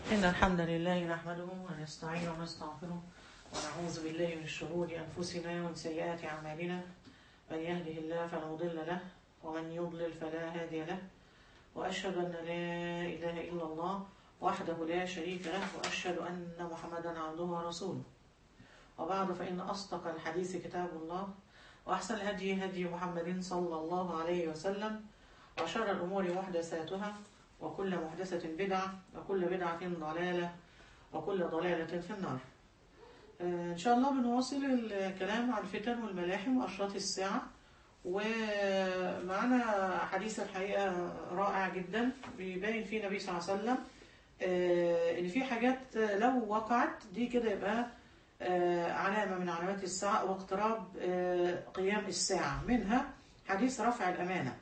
إن الحمد لله نحمده ونستعينه ونستغفره ونعوذ بالله من شرور أنفسنا ومن سيئات أعمالنا من يهده الله فلا مضل له ومن يضلل فلا هادي له وأشهد أن لا إله إلا الله وحده لا شريك له وأشهد أن محمدا عبده ورسوله وبعد فإن أصدق الحديث كتاب الله وأحسن الهدي هدي محمد صلى الله عليه وسلم وشر الأمور محدثاتها وكل محدثة بدعة وكل بدعة ضلالة وكل ضلالة في النار آه، إن شاء الله بنواصل الكلام عن الفتن والملاحم وأشراط الساعة ومعنا حديث الحقيقة رائع جدا بيبين فيه النبي صلى الله عليه وسلم آه، إن في حاجات لو وقعت دي كده يبقى آه، علامة من علامات الساعة واقتراب آه، قيام الساعة منها حديث رفع الأمانة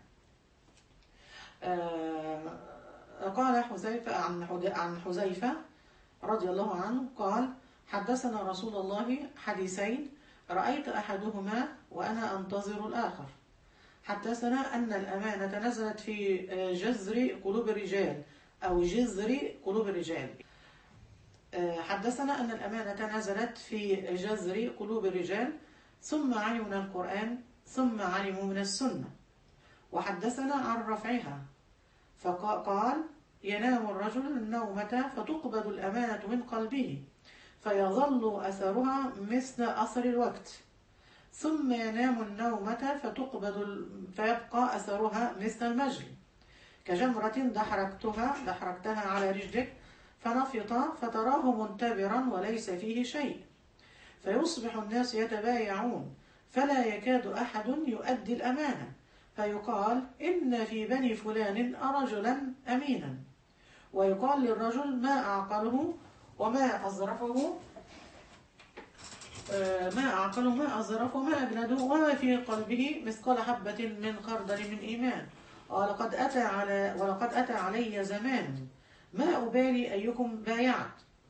آه، قال حذيفة عن حد- عن حذيفة رضي الله عنه قال حدثنا رسول الله حديثين رأيت أحدهما وأنا أنتظر الآخر حدثنا أن الأمانة نزلت في آه، جذر قلوب الرجال أو جذر قلوب الرجال آه، حدثنا أن الأمانة نزلت في جذر قلوب الرجال ثم علموا من القرآن ثم علموا من السنة وحدثنا عن رفعها فقال ينام الرجل النومة فتقبض الأمانة من قلبه فيظل أثرها مثل أثر الوقت ثم ينام النومة فتقبض ال- فيبقى أثرها مثل المجل كجمرة دحرجتها دحرجتها على رجلك فنفط فتراه منتبرا وليس فيه شيء فيصبح الناس يتبايعون فلا يكاد أحد يؤدي الأمانة فيقال إن في بني فلان رجلا أمينا ويقال للرجل ما أعقله وما أظرفه آه، ما أعقله ما أظرفه ما أجنده وما في قلبه مثقال حبة من خردل من إيمان ولقد أتى على ولقد أتى علي زمان ما أبالي أيكم بايعت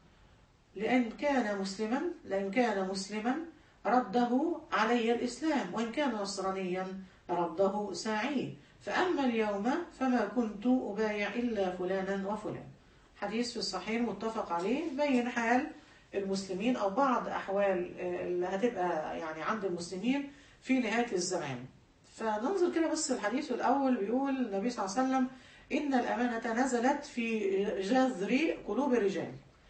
لأن كان مسلما لأن كان مسلما رده علي الإسلام وإن كان نصرانيا رده ساعي فأما اليوم فما كنت أبايع إلا فلانا وفلان حديث في الصحيح متفق عليه بين حال المسلمين أو بعض أحوال آه، اللي هتبقى يعني عند المسلمين في نهاية الزمان فننظر كده بس الحديث الأول بيقول النبي صلى الله عليه وسلم إن الأمانة نزلت في جذر قلوب الرجال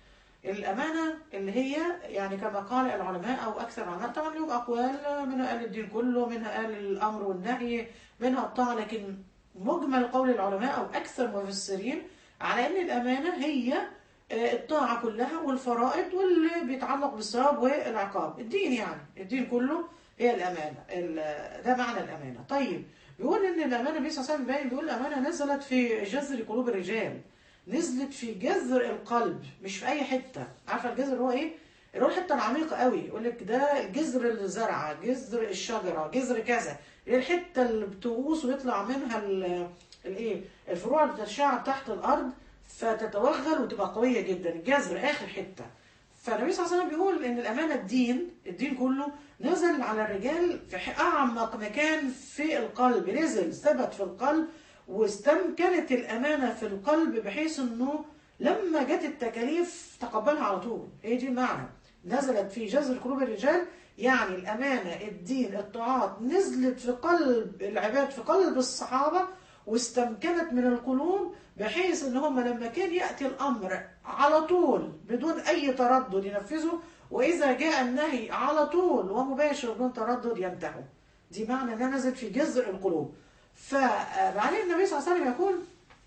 الأمانة اللي هي يعني كما قال العلماء أو أكثر العلماء طبعا لهم أقوال منها قال الدين كله منها قال الأمر والنهي منها الطاعة لكن مجمل قول العلماء أو أكثر المفسرين على أن الأمانة هي آه، الطاعة كلها والفرائض واللي بيتعلق بالثواب والعقاب الدين يعني الدين كله هي الأمانة ال- ده معنى الأمانة طيب بيقول إن الأمانة النبي صلى الله عليه وسلم باين بيقول الأمانة نزلت في جذر قلوب الرجال نزلت في جذر القلب مش في اي حته عارفه الجذر هو ايه اللي هو الحته العميقه قوي يقول لك ده جذر الزرعه جذر الشجره جذر كذا اللي هي الحته اللي بتغوص ويطلع منها ال- الايه الفروع اللي بتتشعب تحت الارض فتتوغل وتبقى قويه جدا الجذر اخر حته فالنبي صلى الله عليه وسلم بيقول ان الامانه الدين الدين كله نزل على الرجال في ح- اعمق مكان في القلب نزل ثبت في القلب واستمكنت الامانه في القلب بحيث انه لما جت التكاليف تقبلها على طول هي دي المعنى نزلت في جذر قلوب الرجال يعني الامانه الدين الطاعات نزلت في قلب العباد في قلب الصحابه واستمكنت من القلوب بحيث ان هم لما كان ياتي الامر على طول بدون اي تردد ينفذوا واذا جاء النهي على طول ومباشر بدون تردد ينتهوا دي معنى انها نزلت في جذر القلوب فبعدين النبي صلى الله عليه وسلم يقول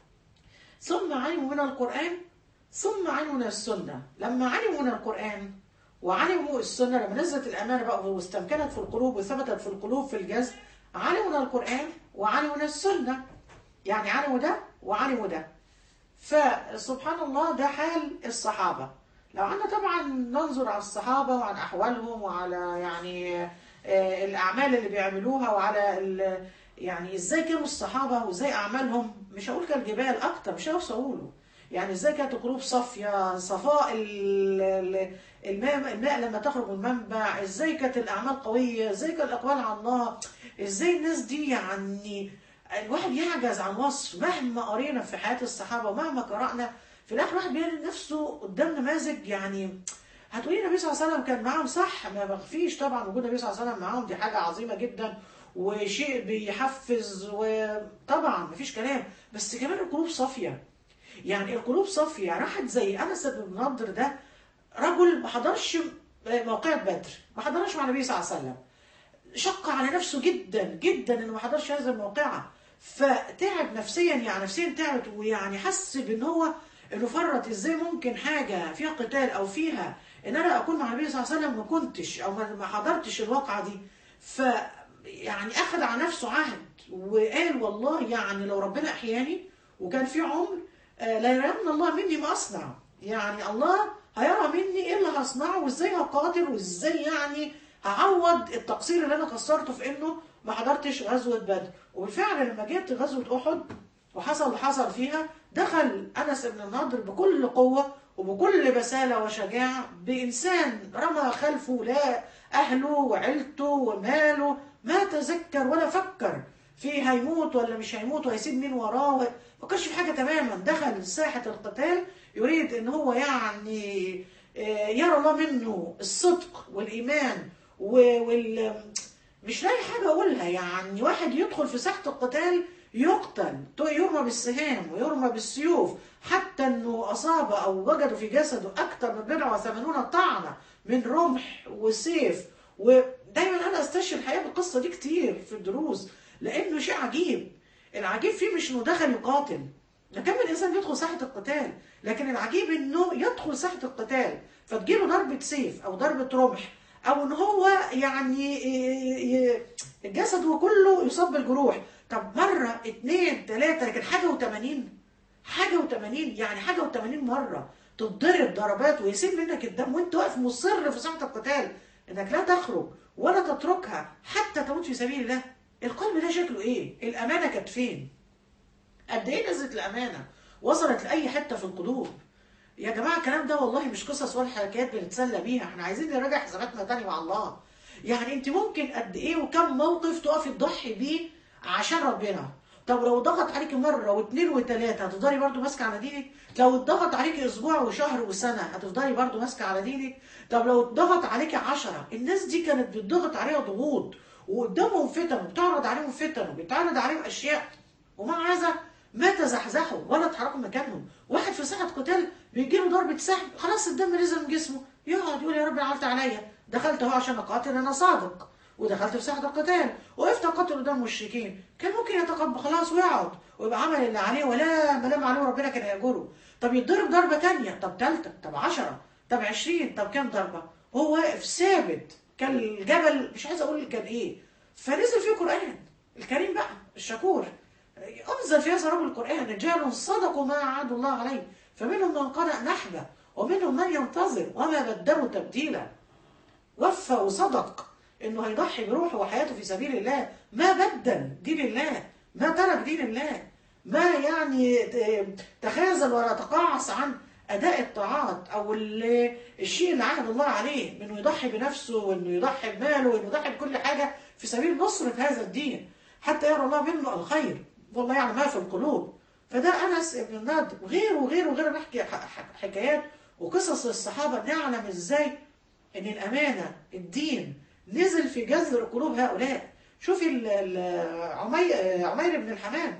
ثم علموا من القرآن ثم علموا من السنة لما علموا من القرآن وعلموا السنة لما نزلت الأمانة بقى واستمكنت في القلوب وثبتت في القلوب في الجذب علموا من القرآن وعلموا من السنة يعني علموا ده وعلموا ده فسبحان الله ده حال الصحابة لو عنا طبعا ننظر على الصحابة وعن أحوالهم وعلى يعني آه، الأعمال اللي بيعملوها وعلى ال- يعني ازاي كانوا الصحابة وازاي أعمالهم مش هقول كالجبال أكتر مش هوصل أقوله يعني ازاي كانت القلوب صافية صفاء ال- ال- الماء, الماء لما تخرج من المنبع ازاي كانت الأعمال قوية ازاي كان الإقبال على الله ازاي الناس دي يعني الواحد يعجز عن وصف مهما قرينا في حياة الصحابة ومهما قرأنا في الاخر واحد بيلاقي نفسه قدام نماذج يعني هتقولي النبي صلى الله عليه وسلم كان معاهم صح ما بخفيش طبعا وجود النبي صلى الله عليه وسلم معاهم دي حاجه عظيمه جدا وشيء بيحفز وطبعا مفيش كلام بس كمان القلوب صافيه يعني القلوب صافيه راحت زي انس بن نضر ده رجل ما حضرش موقعة بدر ما حضرش مع النبي صلى الله عليه وسلم شق على نفسه جدا جدا انه ما حضرش هذه الموقعة فتعب نفسيا يعني نفسيا تعب ويعني حس بان هو انه فرط ازاي ممكن حاجة فيها قتال او فيها ان انا اكون مع النبي صلى الله عليه وسلم ما كنتش او ما ما حضرتش الواقعة دي ف يعني اخذ على نفسه عهد وقال والله يعني لو ربنا احياني وكان في عمر آه، لا يرين الله مني ما اصنع يعني الله هيرى مني ايه اللي هصنعه وازاي هقاتل وازاي يعني هعوض التقصير اللي انا قصرته في انه ما حضرتش غزوه بدر وبالفعل لما جت غزوه احد وحصل اللي حصل فيها دخل انس بن النضر بكل قوه وبكل بساله وشجاعه بانسان رمى خلفه لا اهله وعيلته وماله ما تذكر ولا فكر في هيموت ولا مش هيموت وهيسيب مين وراه ما فكرش في حاجه تماما دخل ساحه القتال يريد ان هو يعني آه، يرى الله منه الصدق والايمان و- وال مش لاقي حاجه اقولها يعني واحد يدخل في ساحه القتال يقتل يرمى بالسهام ويرمى بالسيوف حتى انه اصاب او وجدوا في جسده اكثر من بضع وثمانون طعنه من رمح وسيف ودايما انا استشهد الحقيقه بالقصه دي كتير في الدروس لانه شيء عجيب العجيب فيه مش انه دخل يقاتل ده كم من انسان بيدخل ساحه القتال لكن العجيب انه يدخل ساحه القتال فتجيله ضربه سيف او ضربه رمح او ان هو يعني ي- ي- جسده كله يصاب بالجروح طب مره اتنين تلاته لكن حاجه وتمانين حاجه وتمانين يعني حاجه وتمانين مره تتضرب ضربات ويسيب منك الدم وانت واقف مصر في ساحه القتال انك لا تخرج ولا تتركها حتى تموت في سبيل الله القلب ده شكله ايه الامانه كانت فين قد ايه نزلت الامانه وصلت لاي حته في القلوب يا جماعه الكلام ده والله مش قصص ولا حكايات بنتسلى بيها احنا عايزين نراجع حساباتنا تاني مع الله يعني انت ممكن قد ايه وكم موقف تقفي تضحي بيه عشان ربنا طب لو ضغط عليك مره واثنين وثلاثه هتفضلي برضو ماسكه على دينك لو اتضغط عليك اسبوع وشهر وسنه هتفضلي برضو ماسكه على دينك طب لو اتضغط عليك عشرة الناس دي كانت بتضغط عليها ضغوط وقدامهم فتن وبتعرض عليهم فتن وبيتعرض عليهم اشياء ومع هذا ما تزحزحوا ولا اتحركوا من مكانهم واحد في ساحه قتال بيجي له ضربه سهم خلاص الدم نزل من جسمه يقعد يقول يا رب عملت عليا دخلت اهو عشان اقاتل انا صادق ودخلت في ساحه القتال وقفت اقاتل قدام المشركين كان ممكن يتقبل خلاص ويقعد ويبقى عمل اللي عليه ولا ملام عليه ربنا كان هيجره طب يتضرب ضربه تانية طب ثالثه طب عشرة طب عشرين طب كام ضربه هو واقف ثابت كان الجبل مش عايز اقول كان ايه فنزل فيه قران الكريم بقى الشكور انزل في هذا رب القران رجال صدقوا ما عاهدوا الله عليه فمنهم من قرأ نحبه ومنهم من ينتظر وما بدلوا تبديلا وفى وصدق انه هيضحي بروحه وحياته في سبيل الله ما بدل دين الله ما ترك دين الله ما يعني ت- تخاذل ولا تقاعس عن اداء الطاعات او ال- الشيء اللي عهد الله عليه من يضحي بنفسه وانه يضحي بماله وانه يضحي بكل حاجه في سبيل نصره هذا الدين حتى يرى الله منه الخير والله يعلم ما في القلوب فده انس بن النضر وغيره وغيره وغيره نحكي ح- ح- حكايات وقصص الصحابه نعلم ازاي ان الامانه الدين نزل في جذر قلوب هؤلاء شوفي ال- ال- عمي- عمير بن الحمام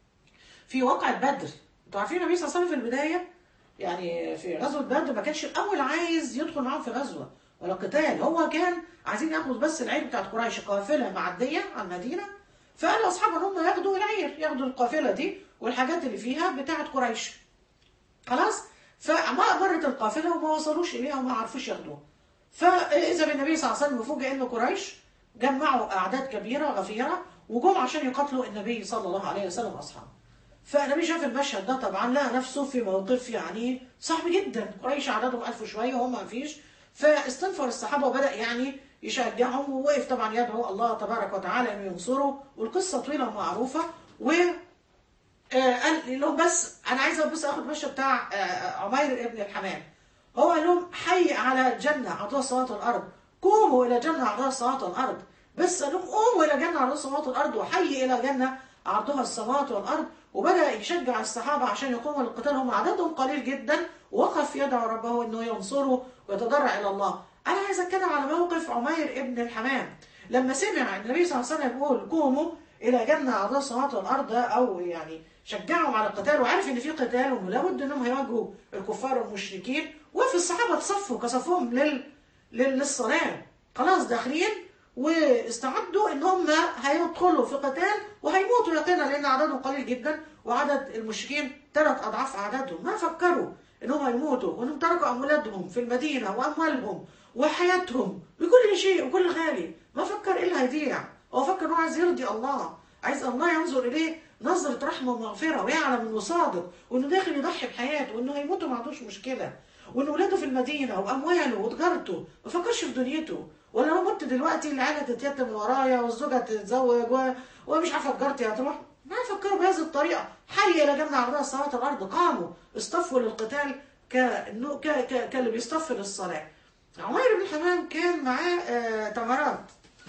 في واقعة بدر انتوا عارفين النبي صلى الله عليه وسلم في البداية يعني في غزوة بدر ما كانش الأول عايز يدخل معاهم في غزوة ولا قتال هو كان عايزين ياخدوا بس العير بتاعت قريش قافلة معدية على المدينة فقال لأصحابه إن هم ياخدوا العير ياخدوا القافلة دي والحاجات اللي فيها بتاعت قريش خلاص فما مرت القافلة وما وصلوش إليها وما عرفوش ياخدوها فإذا بالنبي صلى الله عليه وسلم فوجئ إن قريش جمعوا أعداد كبيرة غفيرة وجم عشان يقاتلوا النبي صلى الله عليه وسلم وأصحابه فالنبي شاف المشهد ده طبعا لقى نفسه في موقف يعني صعب جدا قريش عددهم ألف وشوية وهم ما فيش فاستنفر الصحابة وبدأ يعني يشجعهم ووقف طبعا يدعو الله تبارك وتعالى انه ينصره والقصة طويلة ومعروفة و آه، قال لهم بس انا عايزه بس اخد المشهد بتاع آه، عمير ابن الحمام هو قال لهم حي على جنه عرضها السماوات والارض قوموا الى جنه عرضها السماوات والارض بس قال لهم قوموا الى جنه عرضها السماوات والارض وحي الى جنه عرضها السماوات والارض وبدأ يشجع الصحابة عشان يقوموا للقتال هم عددهم قليل جدا ووقف يدعو ربه انه ينصره ويتضرع الى الله انا عايز اتكلم على موقف عمير ابن الحمام لما سمع النبي صلى الله عليه وسلم يقول قوموا الى جنة عرضها السماوات والارض او يعني شجعهم على القتال وعارف ان في قتال وانه لابد انهم هيواجهوا الكفار والمشركين وفي الصحابه تصفوا كصفهم لل... لل... للصلاه خلاص داخلين واستعدوا ان هم هيدخلوا في قتال وهيموتوا يقينا لان عددهم قليل جدا وعدد المشركين ثلاث اضعاف عددهم ما فكروا ان هم يموتوا وانهم تركوا اولادهم في المدينه واموالهم وحياتهم بكل شيء وكل غالي ما فكر ايه اللي هيضيع هو فكر انه عايز يرضي الله عايز الله ينظر اليه نظرة رحمة ومغفرة ويعلم انه صادق وانه داخل يضحي بحياته وانه هيموت ما عندوش مشكلة وان اولاده في المدينة وامواله وتجارته ما فكرش في دنيته ولا لو مت دلوقتي العيلة تتيتم من ورايا والزوجة تتزوج و... ومش عارفة تجارتي هتروح ما يفكروا بهذه الطريقة حي إلى جنة عرضها السماوات والأرض قاموا اصطفوا للقتال كأنه ك... ك... كاللي بيصطف للصلاة عمير بن الحمام كان معاه آه تمرات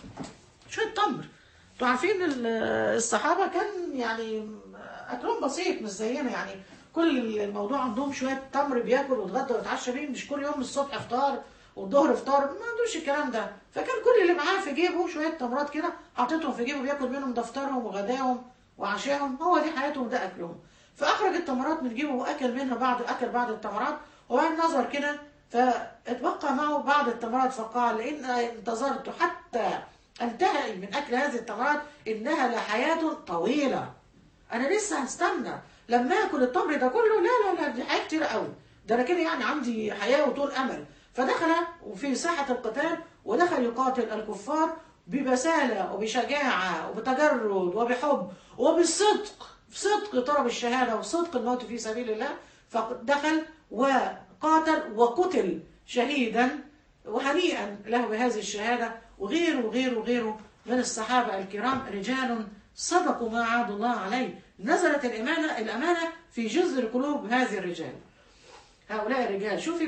شوية تمر انتوا عارفين ال- الصحابة كان يعني أكلهم بسيط مش زينا يعني كل الموضوع عندهم شوية تمر بياكل ويتغدى ويتعشى بيه مش كل يوم الصبح افطار والظهر افطار ما عندوش الكلام ده فكان كل اللي معاه في جيبه شوية تمرات كده حاططهم في جيبه بياكل منهم ده فطارهم وغداهم وعشاهم هو دي حياتهم ده أكلهم فأخرج التمرات من جيبه وأكل منها بعد أكل بعض التمرات وبعد نظر كده فاتبقى معه بعض التمرات فقال إن انتظرت حتى انتهي من أكل هذه التمرات إنها لحياة طويلة أنا لسه هستنى لما آكل التمر ده كله لا لا لا دي حياة كتير قوي ده أنا كده يعني عندي حياة وطول أمل فدخل في ساحة القتال ودخل يقاتل الكفار ببسالة وبشجاعة وبتجرد وبحب وبالصدق صدق طلب الشهادة وصدق الموت في سبيل الله فدخل وقاتل وقتل شهيدا وهنيئا له بهذه الشهادة وغيره وغيره وغيره من الصحابة الكرام رجال صدقوا ما عاد الله عليه نزلت الإمانة الأمانة في جذر قلوب هذه الرجال هؤلاء الرجال شوف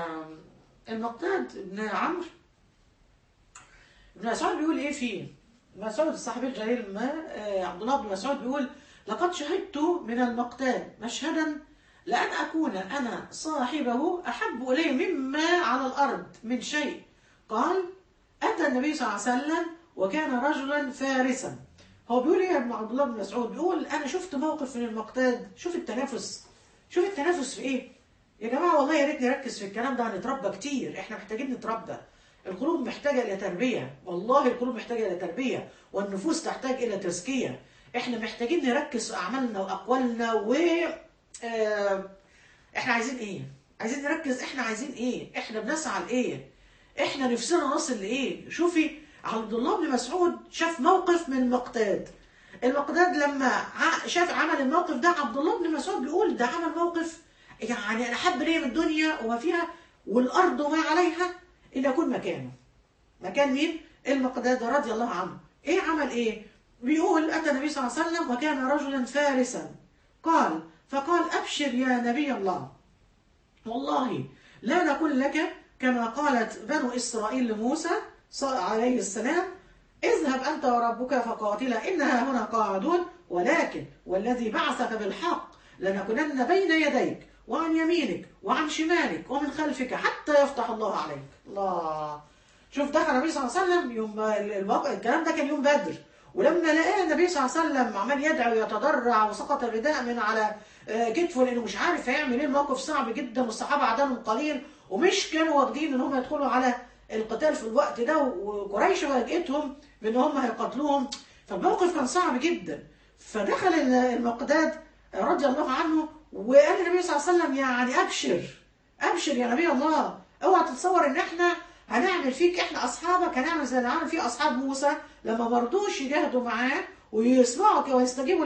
المقداد بن عمرو ابن مسعود بيقول ايه فيه مسعود الصحابي الجليل ما آه عبد الله بن مسعود بيقول لقد شهدت من المقتاد مشهدا لأن أكون أنا صاحبه أحب إلي مما على الأرض من شيء قال أتى النبي صلى الله عليه وسلم وكان رجلا فارسا هو بيقول ايه يا ابن عبد الله بن مسعود بيقول أنا شفت موقف من المقتاد شوف التنافس شوف التنافس في ايه يا جماعة والله يا ريت نركز في الكلام ده هنتربى كتير احنا محتاجين نتربى القلوب محتاجة إلى تربية والله القلوب محتاجة إلى تربية والنفوس تحتاج إلى تزكية احنا محتاجين نركز في أعمالنا وأقوالنا و اه... احنا عايزين ايه عايزين نركز احنا عايزين ايه احنا بنسعى لايه احنا نفسنا نصل لايه شوفي عبد الله بن مسعود شاف موقف من مقتاد المقداد لما شاف عمل الموقف ده عبد الله بن مسعود بيقول ده عمل موقف يعني انا حب ليه من الدنيا وما فيها والارض وما عليها ان اكون مكانه مكان مين المقداد رضي الله عنه ايه عمل ايه بيقول اتى النبي صلى الله عليه وسلم وكان رجلا فارسا قال فقال ابشر يا نبي الله والله لا نقول لك كما قالت بنو اسرائيل لموسى عليه السلام اذهب انت وربك فقاتلا انها هنا قاعدون ولكن والذي بعثك بالحق لنكونن بين يديك وعن يمينك وعن شمالك ومن خلفك حتى يفتح الله عليك الله شوف دخل النبي صلى الله عليه وسلم يوم الموقع الكلام ده كان يوم بدر ولما لقى النبي صلى الله عليه وسلم عمال يدعو ويتضرع وسقط الرداء من على كتفه لانه مش عارف هيعمل ايه الموقف صعب جدا والصحابه عددهم قليل ومش كانوا واخدين ان هم يدخلوا على القتال في الوقت ده وقريش واجهتهم بان هم هيقاتلوهم فالموقف كان صعب جدا فدخل المقداد رضي الله عنه وقال النبي صلى الله عليه وسلم يعني ابشر ابشر يا نبي الله اوعى تتصور ان احنا هنعمل فيك احنا اصحابك هنعمل زي اللي عمل فيه اصحاب موسى لما ما رضوش يجاهدوا معاه ويسمعوا ويستجيبوا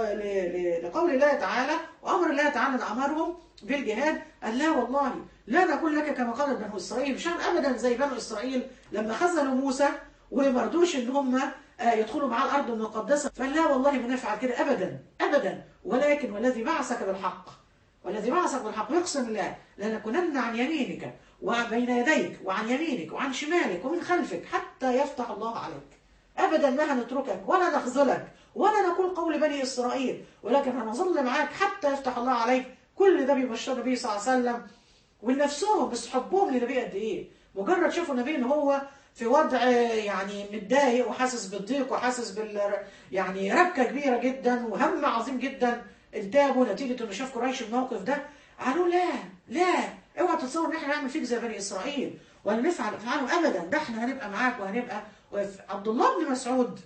لقول الله تعالى وامر الله تعالى امرهم بالجهاد قال لا والله لا نقول لك كما قال بنو اسرائيل مش ابدا زي بنو اسرائيل لما خذلوا موسى وما رضوش ان هم يدخلوا معاه الارض المقدسه فلا والله ما نفعل كده ابدا ابدا ولكن والذي بعثك بالحق والذي بعثك بالحق يقسم الله لنكونن عن يمينك وبين يديك وعن يمينك وعن شمالك ومن خلفك حتى يفتح الله عليك ابدا ما هنتركك ولا نخذلك ولا نقول قول بني إسرائيل ولكن هنظل معاك حتى يفتح الله عليك كل ده بيبشر النبي صلى الله عليه وسلم ولنفسهم بس حبهم للنبي قد إيه مجرد شافوا النبي إن هو في وضع يعني متضايق وحاسس بالضيق وحاسس بال يعني ربكة كبيرة جدا وهم عظيم جدا انتابوا نتيجة انه شاف قريش الموقف ده قالوا لا لا اوعى تتصور ان احنا نعمل فيك زي بني اسرائيل ولا نفعل افعالهم ابدا ده احنا هنبقى معاك وهنبقى وف- عبد الله بن مسعود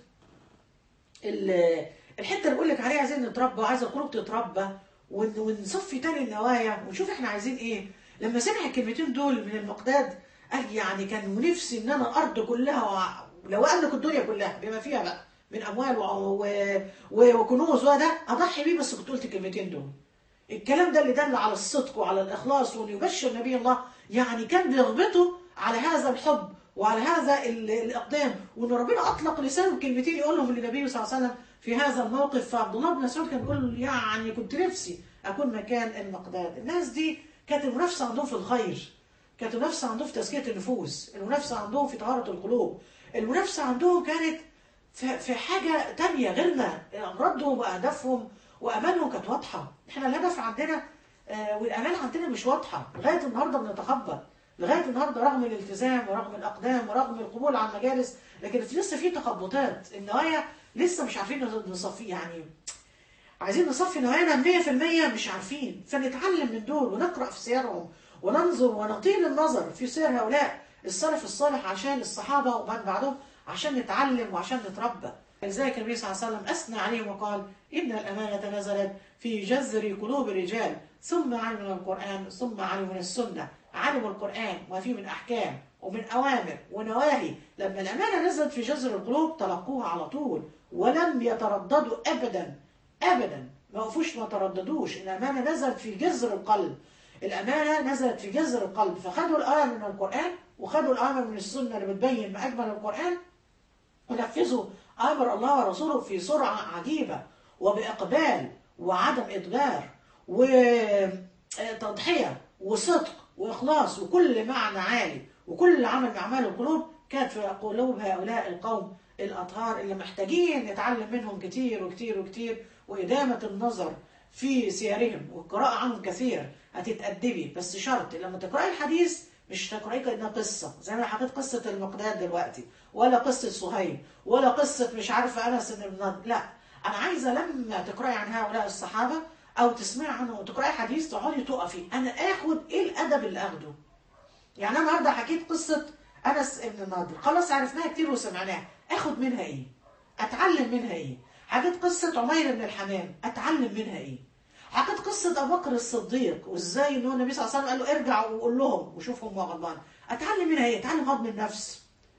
ال- الحته اللي بقول لك عليها عايزين نتربى وعايزه القلوب تتربى ون- ونصفي تاني النوايا ونشوف احنا عايزين ايه لما سمع الكلمتين دول من المقداد قال يعني كان نفسي ان انا الارض كلها وع- ولو املك الدنيا كلها بما فيها بقى من اموال و- و- و- وكنوز وده اضحي بيه بس كنت قلت الكلمتين دول الكلام ده اللي دل على الصدق وعلى الاخلاص وان يبشر نبي الله يعني كان بيربطه على هذا الحب وعلى هذا ال- الاقدام وان ربنا اطلق لسانه كلمتين يقولهم للنبي صلى الله عليه وسلم في هذا الموقف فعبد الله بن مسعود كان بيقول يعني كنت نفسي اكون مكان المقداد الناس دي كانت المنافسه عندهم في الخير كانت المنافسه عندهم في تزكيه النفوس المنافسه عندهم في طهاره القلوب المنافسه عندهم كانت في في حاجه تانية غيرنا ردهم واهدافهم وامالهم كانت واضحه احنا الهدف عندنا آه، والامال عندنا مش واضحه لغايه النهارده بنتخبط لغايه النهارده رغم الالتزام ورغم الاقدام ورغم القبول على المجالس لكن لسه في تخبطات النوايا لسه مش عارفين نصفي يعني عايزين نصفي نوايانا 100% مش عارفين فنتعلم من دول ونقرا في سيرهم وننظر ونطيل النظر في سير هؤلاء السلف الصالح عشان الصحابه ومن بعدهم عشان نتعلم وعشان نتربى لذلك النبي صلى الله عليه وسلم اثنى عليهم وقال ان الامانه نزلت في جذر قلوب الرجال ثم علموا من القران ثم علموا من السنه علموا القران ما فيه من احكام ومن اوامر ونواهي لما الامانه نزلت في جذر القلوب تلقوها على طول ولم يترددوا ابدا ابدا ما وقفوش ما ترددوش الامانه نزلت في جذر القلب الامانه نزلت في جذر القلب فخدوا الايه من القران وخدوا الايه من السنه اللي بتبين ما اجمل القران ونفذوا امر الله ورسوله في سرعه عجيبه وباقبال وعدم ادبار وتضحيه وصدق واخلاص وكل معنى عالي وكل عمل من اعمال القلوب كانت في قلوب هؤلاء القوم الاطهار اللي محتاجين نتعلم منهم كتير وكتير وكتير وادامه النظر في سيرهم والقراءه عنهم كثير هتتأدبي بس شرط لما تقراي الحديث مش تقراي كانها قصه زي ما أنا حكيت قصه المقداد دلوقتي ولا قصه صهيب ولا قصه مش عارفه انس بن النضر لا انا عايزه لما تقراي عن هؤلاء الصحابه او تسمعي عنهم وتقراي حديث تقعدي تقفي انا اخد ايه الادب اللي اخده يعني انا النهارده حكيت قصه انس بن النضر خلاص عرفناها كتير وسمعناها اخد منها ايه اتعلم منها ايه حكيت قصه عمير بن الحمام اتعلم منها ايه حكيت قصه ابو بكر الصديق وازاي ان هو النبي صلى الله عليه وسلم قال له ارجع وقول لهم وشوفهم وهو غضبان اتعلم منها ايه اتعلم هضم النفس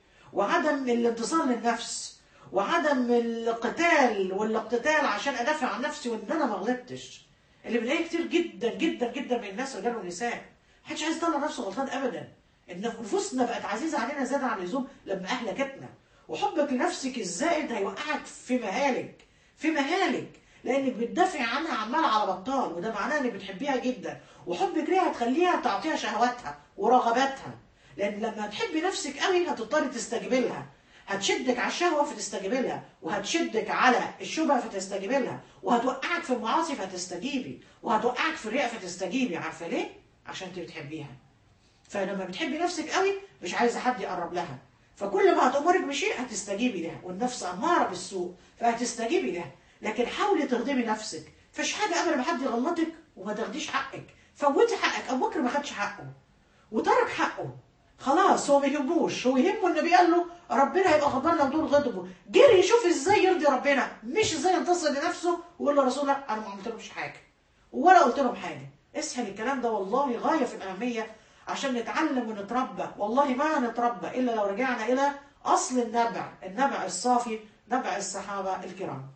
وعدم الانتصار للنفس وعدم القتال والاقتتال عشان ادافع عن نفسي وان انا ما غلطتش اللي بنلاقيه كتير جدا جدا جدا من الناس رجال ونساء محدش عايز يطلع نفسه غلطان ابدا ان نفوسنا بقت عزيزه علينا زياده عن اللزوم لما اهلكتنا وحبك لنفسك الزائد هيوقعك في مهالك في مهالك لانك بتدافع عنها عمال على بطال وده معناه انك بتحبيها جدا وحبك ليها هتخليها تعطيها شهواتها ورغباتها لان لما تحبي نفسك قوي هتضطري تستجيبي لها هتشدك على الشهوه فتستجيبي لها وهتشدك على الشبهه فتستجيبي لها وهتوقعك في المعاصي فتستجيبي وهتوقعك في الرياء فتستجيبي عارفه ليه عشان انت بتحبيها فلما بتحبي نفسك قوي مش عايزه حد يقرب لها فكل ما هتأمرك بشيء هتستجيبي لها والنفس أمارة بالسوء فهتستجيبي لها لكن حاولي تخدمي نفسك فيش حاجة قبل ما حد يغلطك وما تاخديش حقك فوتي حقك أبو بكر ما خدش حقه وترك حقه خلاص هو ما يهموش هو يهمه النبي قال له ربنا هيبقى غضبان لو دول غضبوا جري يشوف ازاي يرضي ربنا مش ازاي ينتصر لنفسه ويقول له رسول الله انا ما عملتلهمش حاجه ولا قلت لهم حاجه اسهل الكلام ده والله غايه في الاهميه عشان نتعلم ونتربى والله ما نتربى الا لو رجعنا الى اصل النبع النبع الصافي نبع الصحابه الكرام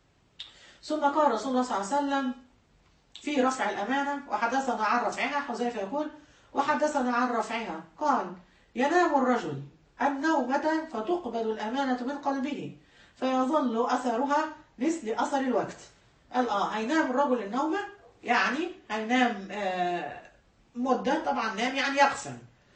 ثم قال رسول الله صلى الله عليه وسلم في رفع الامانه وحدثنا عن رفعها حذيفه يقول وحدثنا عن رفعها قال ينام الرجل النومة فتقبل الأمانة من قلبه فيظل أثرها مثل أثر الوقت قال آه هينام الرجل النومة يعني هينام آه مدة طبعا نام يعني يغفل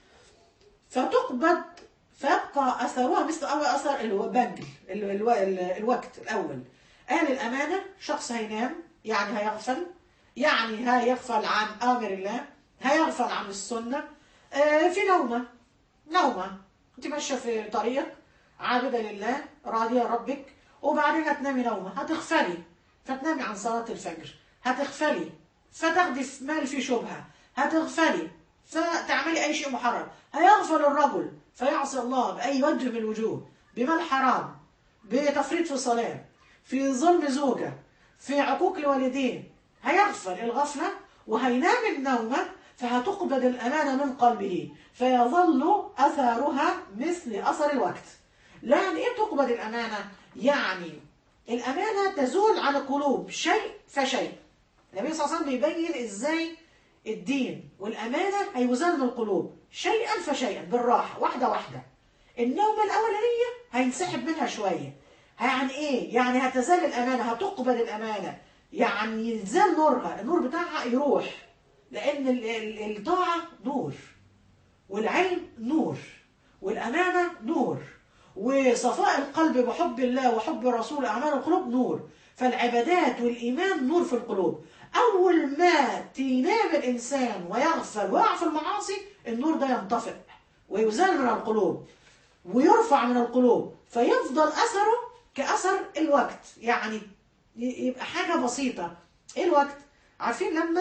فتقبض فيبقى أثرها مثل أول أثر البنجل ال- ال- ال- الوقت الأول قال الأمانة شخص هينام يعني هيغفل يعني هيغفل عن أمر الله هيغفل عن السنة آه، في نومة نومة انت ماشية في طريق عابدة لله راضية ربك وبعدين هتنامي نومة هتغفلي فتنامي عن صلاة الفجر هتغفلي فتاخدي في مال فيه شبهة هتغفلي فتعملي أي شيء محرم هيغفل الرجل فيعصي الله بأي وجه من الوجوه بمال حرام بتفريط في صلاة في ظلم زوجة في عقوق الوالدين هيغفل الغفلة وهينام النومة فهتقبض الأمانة من قلبه فيظل أثرها مثل أثر الوقت يعني إيه تقبض الأمانة؟ يعني الأمانة تزول عن القلوب شيء فشيء النبي صلى الله عليه وسلم بيبين إزاي الدين والأمانة هيزال من القلوب شيئا فشيئا بالراحة واحدة واحدة النومة الأولانية هينسحب منها شوية يعني إيه؟ يعني هتزال الأمانة هتقبل الأمانة يعني يزال نورها النور بتاعها يروح لأن ال- ال- الطاعة نور والعلم نور والأمانة نور وصفاء القلب بحب الله وحب الرسول أعمال القلوب نور فالعبادات والإيمان نور في القلوب أول ما تنام الإنسان ويغفل ويقع في المعاصي النور ده ينطفئ ويزال من القلوب ويرفع من القلوب فيفضل أثره كأثر الوقت يعني ي- يبقى حاجة بسيطة إيه الوقت؟ عارفين لما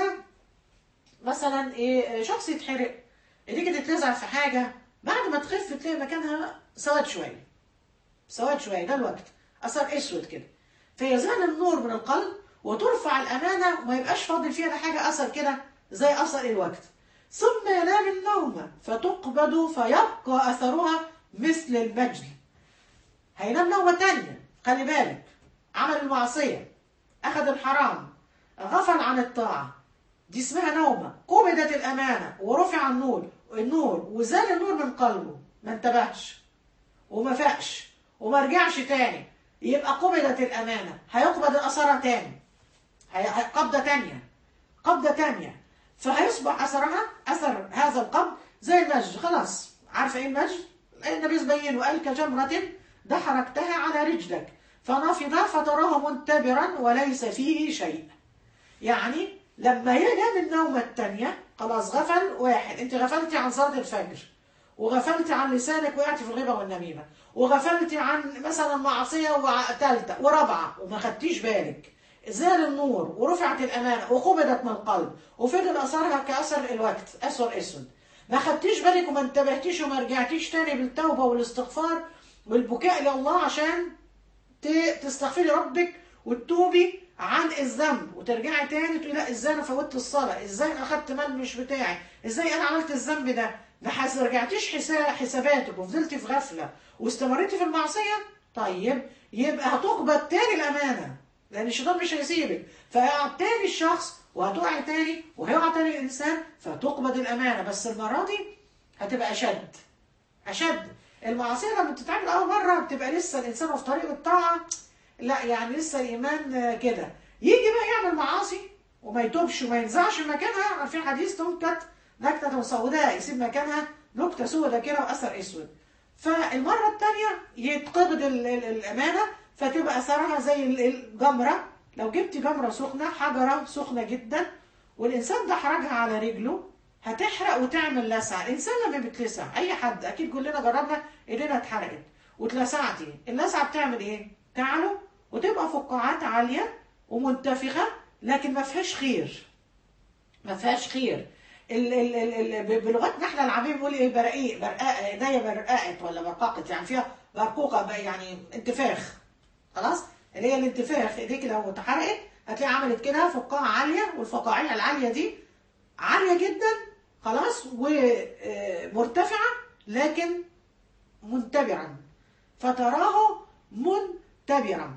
مثلا إيه شخص يتحرق ايديك تتلزع في حاجة بعد ما تخف تلاقي مكانها سواد شوية سواد شوية ده الوقت أثر أسود كده فيزال النور من القلب وترفع الأمانة وما يبقاش فاضل فيها لا حاجة أثر كده زي أثر الوقت ثم ينام النوم فتقبض فيبقى أثرها مثل المجد هينام نومة تانية خلي بالك عمل المعصية أخذ الحرام غفل عن الطاعة دي اسمها نومة قبضت الأمانة ورفع النور النور وزال النور من قلبه ما انتبهش وما فاقش وما رجعش تاني يبقى قبضت الأمانة هيقبض الأثرة تاني هي- هي- قبضة تانية قبضة تانية فهيصبح أثرها أثر هذا القبض زي المجد خلاص عارفة إيه المجد؟ النبي بين وقال كجمرة دحرجتها على رجلك فنفض فتراه منتبرا وليس فيه شيء يعني لما ينام النومة التانية خلاص غفل واحد انت غفلتي عن صلاة الفجر وغفلتي عن لسانك وقعتي في الغيبة والنميمة وغفلتي عن مثلا معصية وثالثة ورابعة وما خدتيش بالك زال النور ورفعت الأمانة وقبضت من القلب وفضل أثرها كأثر الوقت أثر أسود ما خدتيش بالك وما انتبهتيش وما رجعتيش تاني بالتوبة والاستغفار والبكاء إلى الله عشان ت- تستغفري ربك وتتوبي عن الذنب وترجعي تاني تقولي لا ازاي انا فوتت الصلاه ازاي انا اخدت مال مش بتاعي ازاي انا عملت الذنب ده ما حس- رجعتيش حسا- حساباتك وفضلتي في غفله واستمريتي في المعصيه طيب يبقى هتقبض تاني الامانه لان الشيطان مش هيسيبك فيقع تاني الشخص وهتقعي تاني وهيقع تاني الانسان فتقبض الامانه بس المره دي هتبقى اشد اشد المعصيه لما بتتعمل اول مره بتبقى لسه الانسان في طريق الطاعه لا يعني لسه الايمان آه، كده يجي بقى يعمل معاصي وما يتوبش وما ينزعش من مكانها عارفين حديث تنكت نكته سوداء يسيب مكانها نكته سوداء كده واثر اسود فالمره الثانيه يتقبض ال- ال- الامانه فتبقى اثرها زي ال- الجمره لو جبتي جمره سخنه حجره سخنه جدا والانسان ده حرجها على رجله هتحرق وتعمل لسعه الانسان لما بيتلسع اي حد اكيد كلنا جربنا ايدينا اتحرقت واتلسعتي اللسعه بتعمل ايه تعلو وتبقى فقاعات عاليه ومنتفخه لكن ما فيهاش خير ما فيهاش خير ال ال ال ال ب- بلغتنا احنا العاميه بنقول ايه برقيق برقاق ايديا برققت ولا برققت يعني فيها برقوقه بقى يعني انتفاخ خلاص اللي هي الانتفاخ ايديك لو اتحرقت هتلاقي عملت كده فقاعه عاليه والفقاعيه العاليه دي عاليه جدا خلاص ومرتفعه لكن منتبرا فتراه منتبرا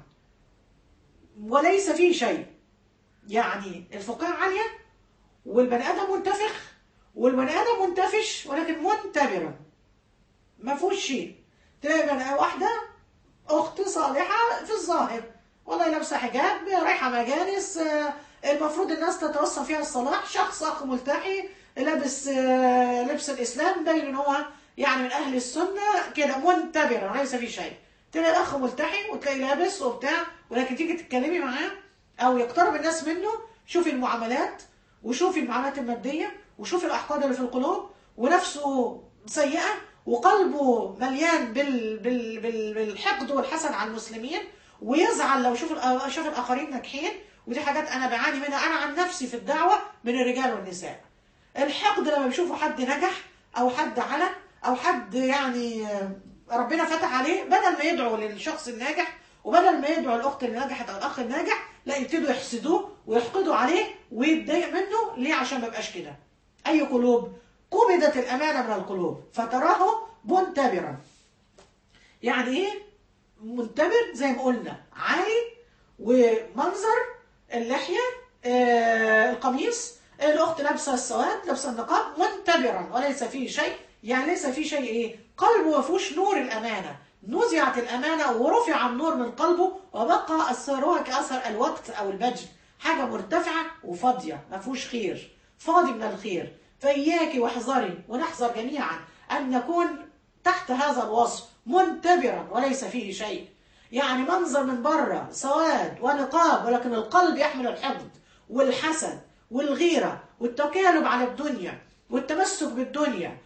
وليس فيه شيء يعني الفقاعة عالية والبني آدم منتفخ والبني آدم منتفش ولكن منتبرا ما فيهوش شيء تلاقي بني واحدة أخت صالحة في الظاهر والله لابسة حجاب رايحة مجالس آه، المفروض الناس تتوصى فيها الصلاح شخص أخ ملتحي لابس آه، لبس الإسلام باين إن هو يعني من أهل السنة كده منتبرا ليس فيه شيء تلاقي الاخ ملتحي وتلاقي لابس وبتاع ولكن تيجي تتكلمي معاه او يقترب الناس منه شوفي المعاملات وشوفي المعاملات الماديه وشوفي الاحقاد اللي في القلوب ونفسه سيئه وقلبه مليان بال بال بال بالحقد والحسد على المسلمين ويزعل لو شوف الآ- شوف الاخرين ناجحين ودي حاجات انا بعاني منها انا عن نفسي في الدعوه من الرجال والنساء الحقد لما بيشوفوا حد نجح او حد على او حد يعني آه، ربنا فتح عليه بدل ما يدعو للشخص الناجح وبدل ما يدعو الاخت اللي نجحت او الاخ الناجح لا يبتدوا يحسدوه ويحقدوا عليه ويتضايق منه ليه عشان ما يبقاش كده اي قلوب قبضت الامانه من القلوب فتراه منتبرا يعني ايه منتبر زي ما قلنا عالي ومنظر اللحيه آه القميص الاخت لابسه السواد لابسه النقاب منتبرا وليس فيه شيء يعني ليس فيه شيء ايه قلبه ما فيهوش نور الامانه نزعت الامانه ورفع النور من قلبه وبقى اثرها كاثر الوقت او البجل حاجه مرتفعه وفاضيه ما فيهوش خير فاضي من الخير فاياك واحذري ونحذر جميعا ان نكون تحت هذا الوصف منتبرا وليس فيه شيء يعني منظر من بره سواد ونقاب ولكن القلب يحمل الحقد والحسد والغيرة والتكالب على الدنيا والتمسك بالدنيا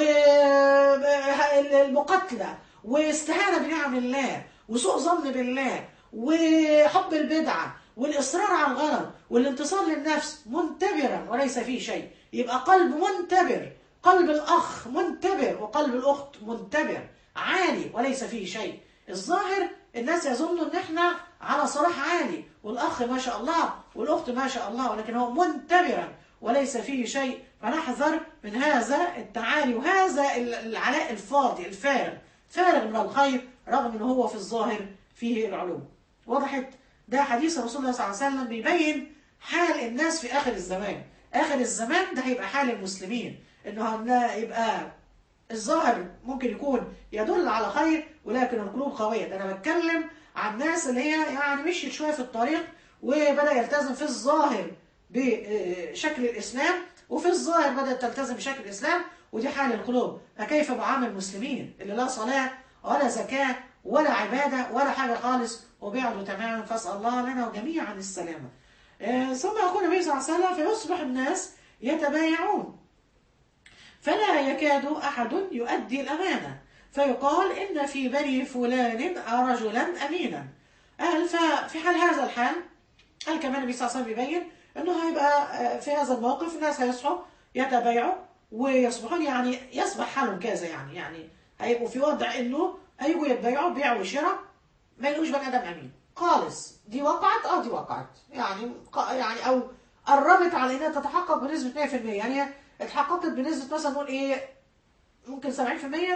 والمقاتلة واستهانة بنعم الله وسوء ظن بالله وحب البدعة والإصرار على الغلط والانتصار للنفس منتبرا وليس فيه شيء يبقى قلب منتبر قلب الأخ منتبر وقلب الأخت منتبر عالي وليس فيه شيء الظاهر الناس يظنوا ان احنا على صلاح عالي والاخ ما شاء الله والاخت ما شاء الله ولكن هو منتبرا وليس فيه شيء فنحذر من هذا التعالي وهذا العلاء الفاضي الفارغ فارغ من الخير رغم ان هو في الظاهر فيه العلو وضحت ده حديث رسول الله صلى الله عليه وسلم بيبين حال الناس في اخر الزمان اخر الزمان ده هيبقى حال المسلمين انه يبقى الظاهر ممكن يكون يدل على خير ولكن القلوب قوية ده أنا بتكلم عن الناس اللي هي يعني مشيت شوية في الطريق وبدأ يلتزم في الظاهر بشكل الإسلام وفي الظاهر بدأت تلتزم بشكل الإسلام ودي حال القلوب فكيف بعامل المسلمين اللي لا صلاة ولا زكاة ولا عبادة ولا حاجة خالص وبعدوا تماما فاسأل الله لنا وجميعا السلامة ثم يقول النبي صلى الله عليه وسلم فيصبح الناس يتبايعون فلا يكاد أحد يؤدي الأمانة فيقال إن في بني فلان رجلا أمينا قال ففي حال هذا الحال قال كمان النبي صلى الله عليه وسلم يبين أنه هيبقى في هذا الموقف الناس هيصحوا يتبايعوا ويصبحون يعني يصبح حالهم كذا يعني يعني هيبقوا في وضع انه هيجوا يتبايعوا بيع وشراء ما يلقوش بني ادم امين خالص دي وقعت اه دي وقعت يعني يعني او قربت على انها تتحقق بنسبه 100% يعني اتحققت بنسبه مثلا نقول ايه ممكن 70% 80%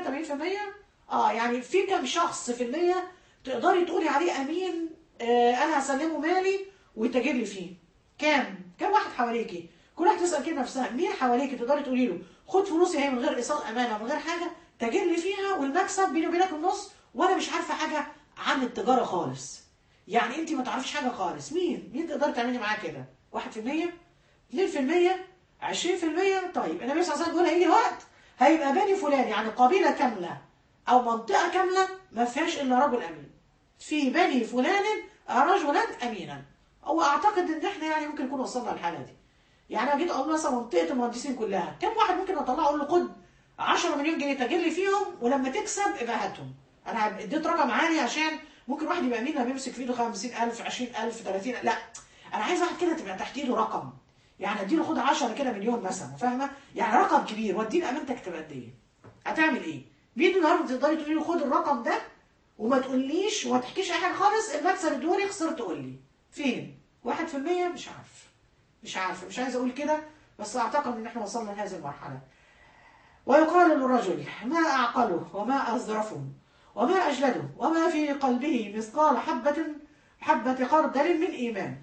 اه يعني في كم شخص في المية تقدري تقولي عليه امين آه انا هسلمه مالي ويتاجر لي فيه كام كام واحد حواليكي كل واحد تسال كده نفسها مين حواليكي تقدري تقولي له خد فلوسي هي من غير ايصال امانه من غير حاجه تاجر لي فيها والمكسب بيني وبينك النص وانا مش عارفه حاجه عن التجاره خالص يعني انت ما تعرفيش حاجه خالص مين مين تقدري تعملي معاه كده 1% 2% 20% طيب النبي صلى الله عليه وسلم بيقول هيجي وقت هيبقى بني فلان يعني قبيله كامله او منطقه كامله ما فيهاش الا رجل امين في بني فلان رجلا امينا او اعتقد ان احنا يعني ممكن نكون وصلنا للحاله دي يعني انا جيت اقول مثلا منطقه المهندسين كلها كم واحد ممكن اطلعه اقول له خد 10 مليون جنيه تاجر لي فيهم ولما تكسب ابقى هاتهم انا اديت رقم عالي عشان ممكن واحد يبقى امين لما بيمسك في ايده 50000 20000 30 لا انا عايز واحد كده تبقى تحت ايده رقم يعني اديله خد 10 كده مليون مثلا فاهمه يعني رقم كبير واديله امانتك تبقى قد ايه هتعمل ايه مين النهارده تقدري تقولي له خد الرقم ده وما تقوليش وما تحكيش اي حاجه خالص المكسب ادوني خسرت تقول لي فين 1% مش عارف مش عارفه مش عايزه اقول كده بس اعتقد ان احنا وصلنا لهذه المرحله ويقال للرجل ما اعقله وما اظرفه وما اجلده وما في قلبه مثقال حبه حبه خردل من ايمان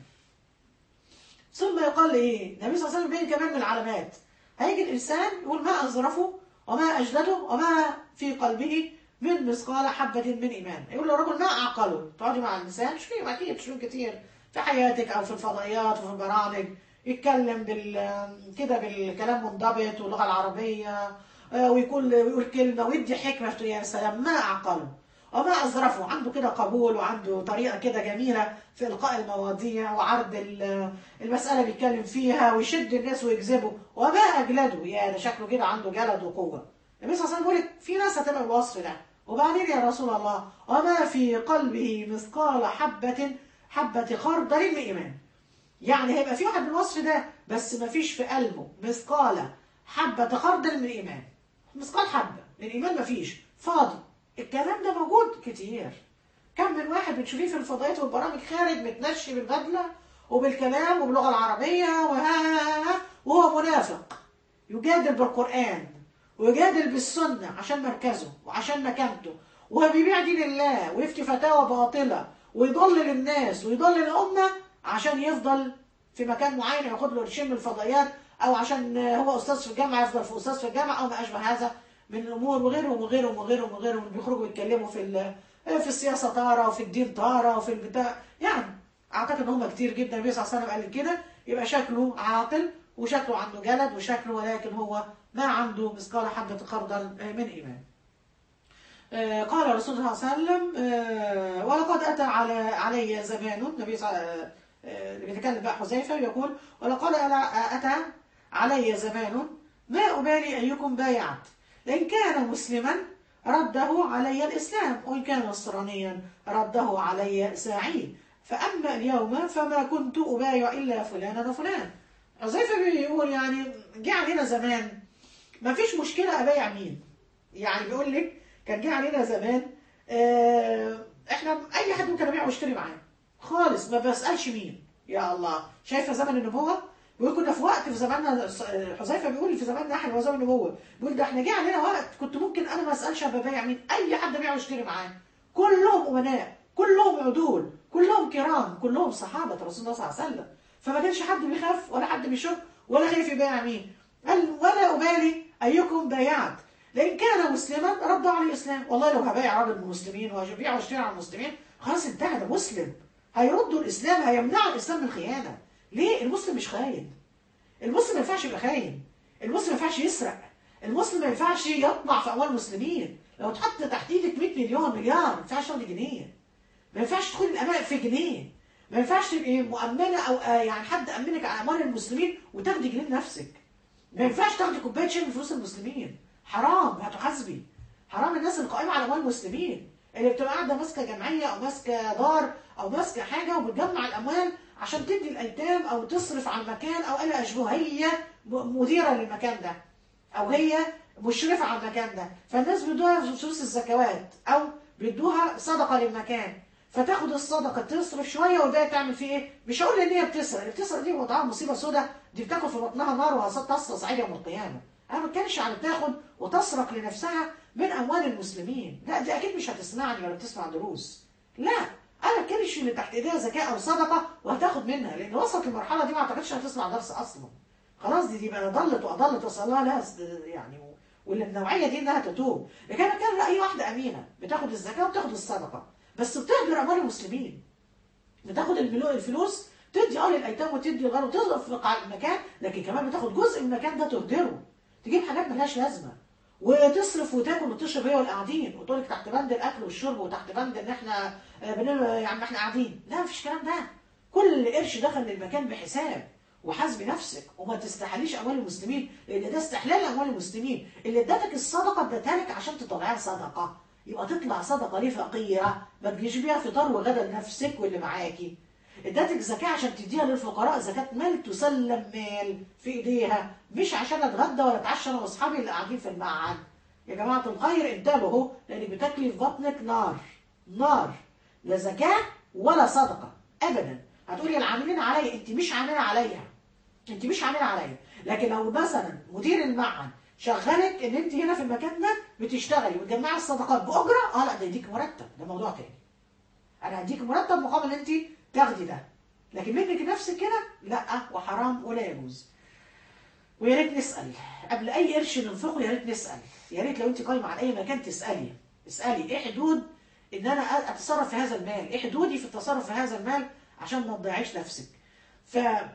ثم يقال ايه النبي صلى الله عليه وسلم بين كمان من العلامات هيجي الانسان يقول ما اظرفه وما اجلده وما في قلبه من مثقال حبة من إيمان يقول له الرجل ما أعقله تقعدي مع الإنسان تشوفين أكيد تشوفين كتير في حياتك أو في الفضائيات وفي البرامج يتكلم بال كده بالكلام منضبط واللغة العربية ويقول ويقول كلمة ويدي حكمة تقول يا سلام ما أعقله وما أظرفه عنده كده قبول وعنده طريقة كده جميلة في إلقاء المواضيع وعرض ال- المسألة بيتكلم فيها ويشد الناس ويجذبه وما أجلده يا ده شكله كده عنده جلد وقوة النبي صلى الله عليه وسلم بيقول لك في ناس هتبقى الوصف ده وبعدين يا رسول الله وما في قلبه مثقال حبة حبة خردل من إيمان يعني هيبقى في واحد بالوصف ده بس ما فيش في قلبه مثقال حبة خردل من الإيمان مثقال حبة من الإيمان ما فيش فاضي الكلام ده موجود كتير كم من واحد بتشوفيه في الفضائيات والبرامج خارج متنشي بالبدلة وبالكلام وباللغة العربية وها وهو منافق يجادل بالقرآن ويجادل بالسنة عشان مركزه وعشان مكانته وبيبيع دين الله ويفتي فتاوى باطلة ويضلل الناس ويضلل الأمة عشان يفضل في مكان معين ياخد له قرشين من الفضائيات أو عشان هو أستاذ في الجامعة يفضل في أستاذ في الجامعة أو ما أشبه هذا من الأمور وغيرهم وغيرهم وغيرهم وغيرهم بيخرجوا يتكلموا في ال- في السياسة طارة وفي الدين طارة وفي البتاع يعني أعتقد إن هم كتير جدا النبي صلى الله عليه وسلم قال كده يبقى شكله عاقل وشكله عنده جلد وشكله ولكن هو ما عنده مثقال حبة خردل من إيمان آه، قال رسول الله صلى الله عليه وسلم آه، ولقد أتى على علي زمان النبي صلى الله عليه وسلم آه، بيتكلم بقى حذيفة يقول ولقد ألا- أتى علي زمان ما أبالي أيكم بايعت إن كان مسلما رده علي الإسلام وإن كان نصرانيا رده علي ساعين فأما اليوم فما كنت أبايع إلا فلانا وفلان حذيفة بيقول يعني جه علينا زمان ما فيش مشكلة أبايع مين يعني بيقول لك كان جه علينا زمان آه، احنا اي حد ممكن ابيع واشتري معاه خالص ما بسالش مين يا الله شايفه زمن النبوه بيقول كنا في وقت في زماننا حذيفه بيقول في زماننا احنا هو زمن النبوه بيقول ده احنا جه علينا وقت كنت ممكن انا ما اسالش ابقى بايع مين اي حد ابيع واشتري معاه كلهم امناء كلهم عدول كلهم كرام كلهم صحابه رسول الله صلى الله عليه وسلم فما كانش حد بيخاف ولا حد بيشك ولا خايف يبايع مين قال ولا ابالي ايكم بايعت لان كان مسلما رد على الاسلام والله لو هبايع راجل من المسلمين وهبيع واشتري على المسلمين خلاص انتهى ده مسلم هيردوا الاسلام هيمنعوا الاسلام من الخيانه ليه المسلم مش خاين المسلم ما ينفعش يبقى خاين المسلم ما ينفعش يسرق المسلم ما ينفعش يطمع في اموال المسلمين لو تحط تحت ايدك 100 مليون مليار ما ينفعش تاخدي جنيه ما ينفعش تدخلي الامانه في جنيه ما ينفعش تبقي مؤمنه او آه، يعني حد امنك على اموال المسلمين وتاخدي جنيه لنفسك ما ينفعش تاخدي كوبايه شاي من فلوس المسلمين حرام هتحاسبي حرام الناس القائمه على اموال المسلمين اللي بتبقى قاعده ماسكه جمعيه او ماسكه دار او ماسكه حاجه وبتجمع الاموال عشان تدي الايتام او تصرف على المكان او الى اشبه هي م- مديره للمكان ده او هي مشرفه على المكان ده فالناس بيدوها فلوس الزكوات او بيدوها صدقه للمكان فتاخد الصدقه تصرف شويه والباقي تعمل فيه ايه؟ مش هقول ان هي بتسرق، اللي بتسرق دي وضعها مصيبه سودة دي بتاكل في بطنها نار وهتصل عيد يوم القيامه. انا ما بتكلمش عن بتاخد وتسرق لنفسها من اموال المسلمين، لا دي اكيد مش هتسمعني ولا بتسمع دروس. لا انا ما بتكلمش اللي تحت ايديها زكاه او صدقه وهتاخد منها لان وصلت للمرحله دي ما اعتقدش هتسمع درس اصلا. خلاص دي دي بقى ضلت واضلت وصل لها ناس يعني و- والنوعيه دي انها تتوب لكن انا كان اي واحده امينه بتاخد الزكاه وبتاخد الصدقه بس بتهدر اموال المسلمين بتاخد الملو- الفلوس تدي اه للايتام وتدي الغير وتنفق على المكان لكن كمان بتاخد جزء من المكان ده تهدره تجيب حاجات ملهاش لازمه وتصرف وتاكل وتشرب هي والقاعدين وتقول لك تحت بند الاكل والشرب وتحت بند ان احنا آه، بنعمل يا عم احنا قاعدين لا مفيش الكلام ده كل قرش دخل للمكان بحساب وحاسبي نفسك وما تستحليش اموال المسلمين لان ده استحلال اموال المسلمين اللي ادتك الصدقه ادتها لك عشان تطلعيها صدقه يبقى تطلع صدقه لفقيره ما تجيش بيها فطار وغدا لنفسك واللي معاكي ادتك زكاه عشان تديها للفقراء زكاه مال تسلم مال في ايديها مش عشان اتغدى ولا اتعشى انا واصحابي اللي قاعدين في المعهد يا جماعه الخير انتبهوا اهو لانك بتاكلي في بطنك نار نار لا زكاه ولا صدقه ابدا هتقولي العاملين عليا انت مش عامله عليا انت مش عامله عليا لكن لو مثلا مدير المعهد شغلك ان انت هنا في المكان ده بتشتغلي وتجمعي الصدقات باجره اه لا ده يديك مرتب ده موضوع تاني انا هديك مرتب مقابل ان انت تاخدي ده لكن منك نفسك كده لا وحرام ولا يجوز ويا ريت نسال قبل اي قرش ننفقه يا ريت نسال يا ريت لو انت قايمه على اي مكان تسالي اسالي ايه حدود ان انا اتصرف في هذا المال ايه حدودي في التصرف في هذا المال عشان ما تضيعيش نفسك ف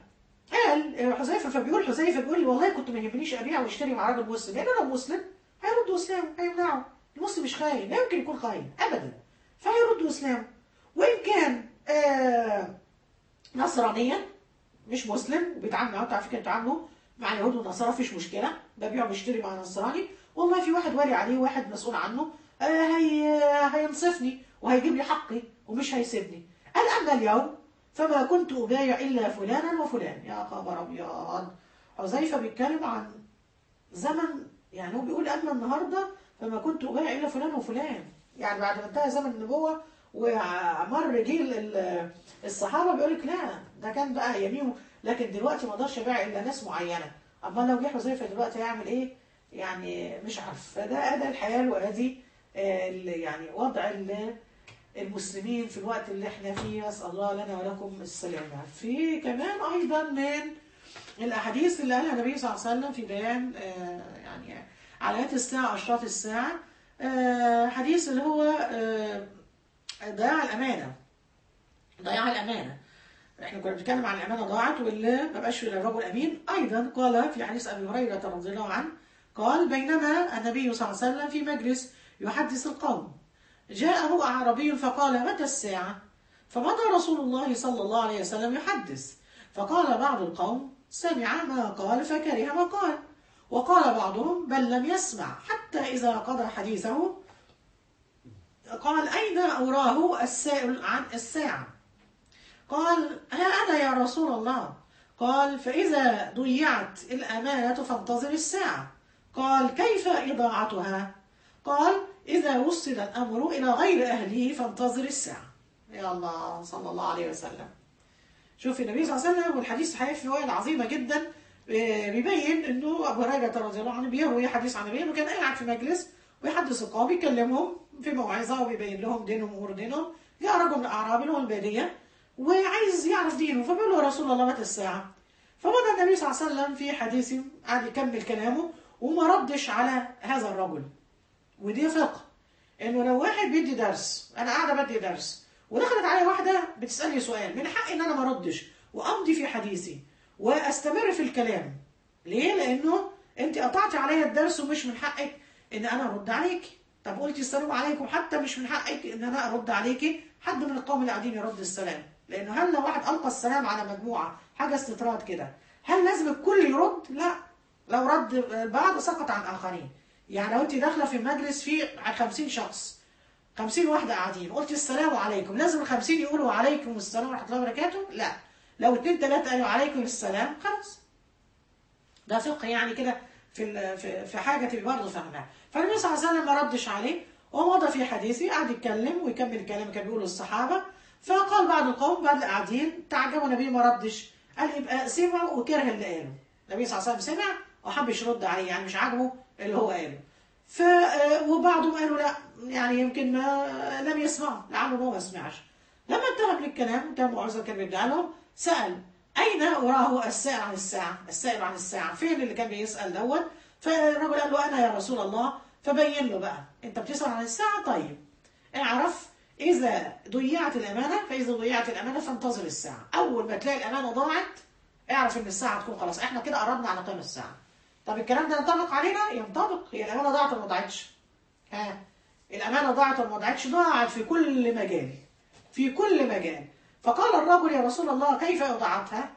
قال حذيفه فبيقول حذيفه بيقول لي والله كنت ما يهمنيش ابيع واشتري مع راجل مسلم لان لو مسلم هيرد اسلامه هيمنعه المسلم مش خاين لا يمكن يكون خاين ابدا فهيردوا اسلامه وان كان آه نصرانيا مش مسلم وبيتعامل معاه على فكره بيتعاملوا مع اليهود والنصارى مفيش مشكله ببيع وبشتري مع نصراني والله في واحد والي عليه واحد مسؤول عنه آه هي هينصفني وهيجيب لي حقي ومش هيسيبني قال اما اليوم فما كنت ابايع الا فلانا وفلان يا خبر ابيض حذيفه بيتكلم عن زمن يعني هو بيقول اما النهارده فما كنت ابايع الا فلان وفلان يعني بعد ما انتهى زمن النبوه ومر جيل ال- الصحابه بيقول لك لا ده كان بقى يمينه لكن دلوقتي ما اقدرش ابيع الا ناس معينه اما لو جه حذيفه دلوقتي هيعمل ايه؟ يعني مش عارف فده ادى الحياه وادي آه، ال- يعني وضع ال- المسلمين في الوقت اللي احنا فيه اسال الله لنا ولكم السلامه في كمان ايضا من الاحاديث اللي قالها النبي صلى الله عليه وسلم في بيان آه، يعني علامات الساعه اشراط الساعه آه، حديث اللي هو آه، ضياع الامانه ضياع الامانه احنا كنا بنتكلم عن الامانه ضاعت واللي ما بقاش في الرجل امين ايضا قال في حديث ابي هريره رضي الله عنه قال بينما النبي صلى الله عليه وسلم في مجلس يحدث القوم جاءه اعرابي فقال متى الساعه فمضى رسول الله صلى الله عليه وسلم يحدث فقال بعض القوم سمع ما قال فكره ما قال وقال بعضهم بل لم يسمع حتى إذا قضى حديثه قال أين أراه السائل عن الساعة قال ها أنا يا رسول الله قال فإذا ضيعت الأمانة فانتظر الساعة قال كيف إضاعتها قال إذا وصل الأمر إلى غير أهله فانتظر الساعة يا الله صلى الله عليه وسلم شوف النبي صلى الله عليه وسلم والحديث صحيح في فوائد عظيمه جدا آه، بيبين انه ابو هريره رضي الله عنه بيروي حديث عن النبي انه كان قاعد في مجلس ويحدث القوم يكلمهم في موعظه وبيبين لهم دينهم وامور دينهم جاء رجل من الاعراب اللي هو الباديه وعايز يعرف دينه فبيقول له يا رسول الله متى الساعه؟ فبدا النبي صلى الله عليه وسلم في حديث قعد يكمل كلامه وما ردش على هذا الرجل ودي فقه انه لو واحد بيدي درس انا قاعده بدي درس ودخلت عليا واحده بتسالني سؤال من حقي ان انا ما اردش وامضي في حديثي واستمر في الكلام ليه لانه انت قطعتي عليا الدرس ومش من حقك ان انا ارد عليك طب قلتي السلام عليكم حتى مش من حقك ان انا ارد عليكي حد من القوم اللي قاعدين يرد السلام لانه هل لو واحد القى السلام على مجموعه حاجه استطراد كده هل لازم الكل يرد لا لو رد البعض سقط عن اخرين يعني لو انت داخله في مجلس فيه 50 شخص 50 واحدة قاعدين قلت السلام عليكم لازم ال 50 يقولوا عليكم السلام ورحمة الله وبركاته لا لو اتنين تلاتة قالوا عليكم السلام خلاص ده فقه يعني كده في ال- في في حاجة تبقى برضه فاهمها فالنبي صلى الله عليه وسلم ما ردش عليه ومضى في حديثه قعد يتكلم ويكمل الكلام كان بيقوله الصحابة فقال بعض القوم بعد اللي قاعدين تعجبوا النبي ما ردش قال يبقى سمع وكره اللي قاله النبي صلى الله عليه وسلم سمع وحبش يرد عليه يعني مش عاجبه اللي هو قاله ف وبعضهم قالوا لا يعني يمكن ما لم يسمعوا لعله هو ما سمعش لما انتهى من الكلام انتهى الموعظه كان بيدعي لهم سال اين اراه السائل عن الساعه السائل عن الساعه فين اللي كان بيسال دوت فالرجل قال له انا يا رسول الله فبين له بقى انت بتسال عن الساعه طيب اعرف اذا ضيعت الامانه فاذا ضيعت الامانه فانتظر الساعه اول ما تلاقي الامانه ضاعت اعرف ان الساعه تكون خلاص احنا كده قربنا على قيام الساعه طب الكلام ده ينطبق علينا ينطبق هي الامانه ضاعت ولا ما ضاعتش ها الامانه ضاعت ولا ما ضاعتش ضاعت في كل مجال في كل مجال فقال الرجل يا رسول الله كيف اضاعتها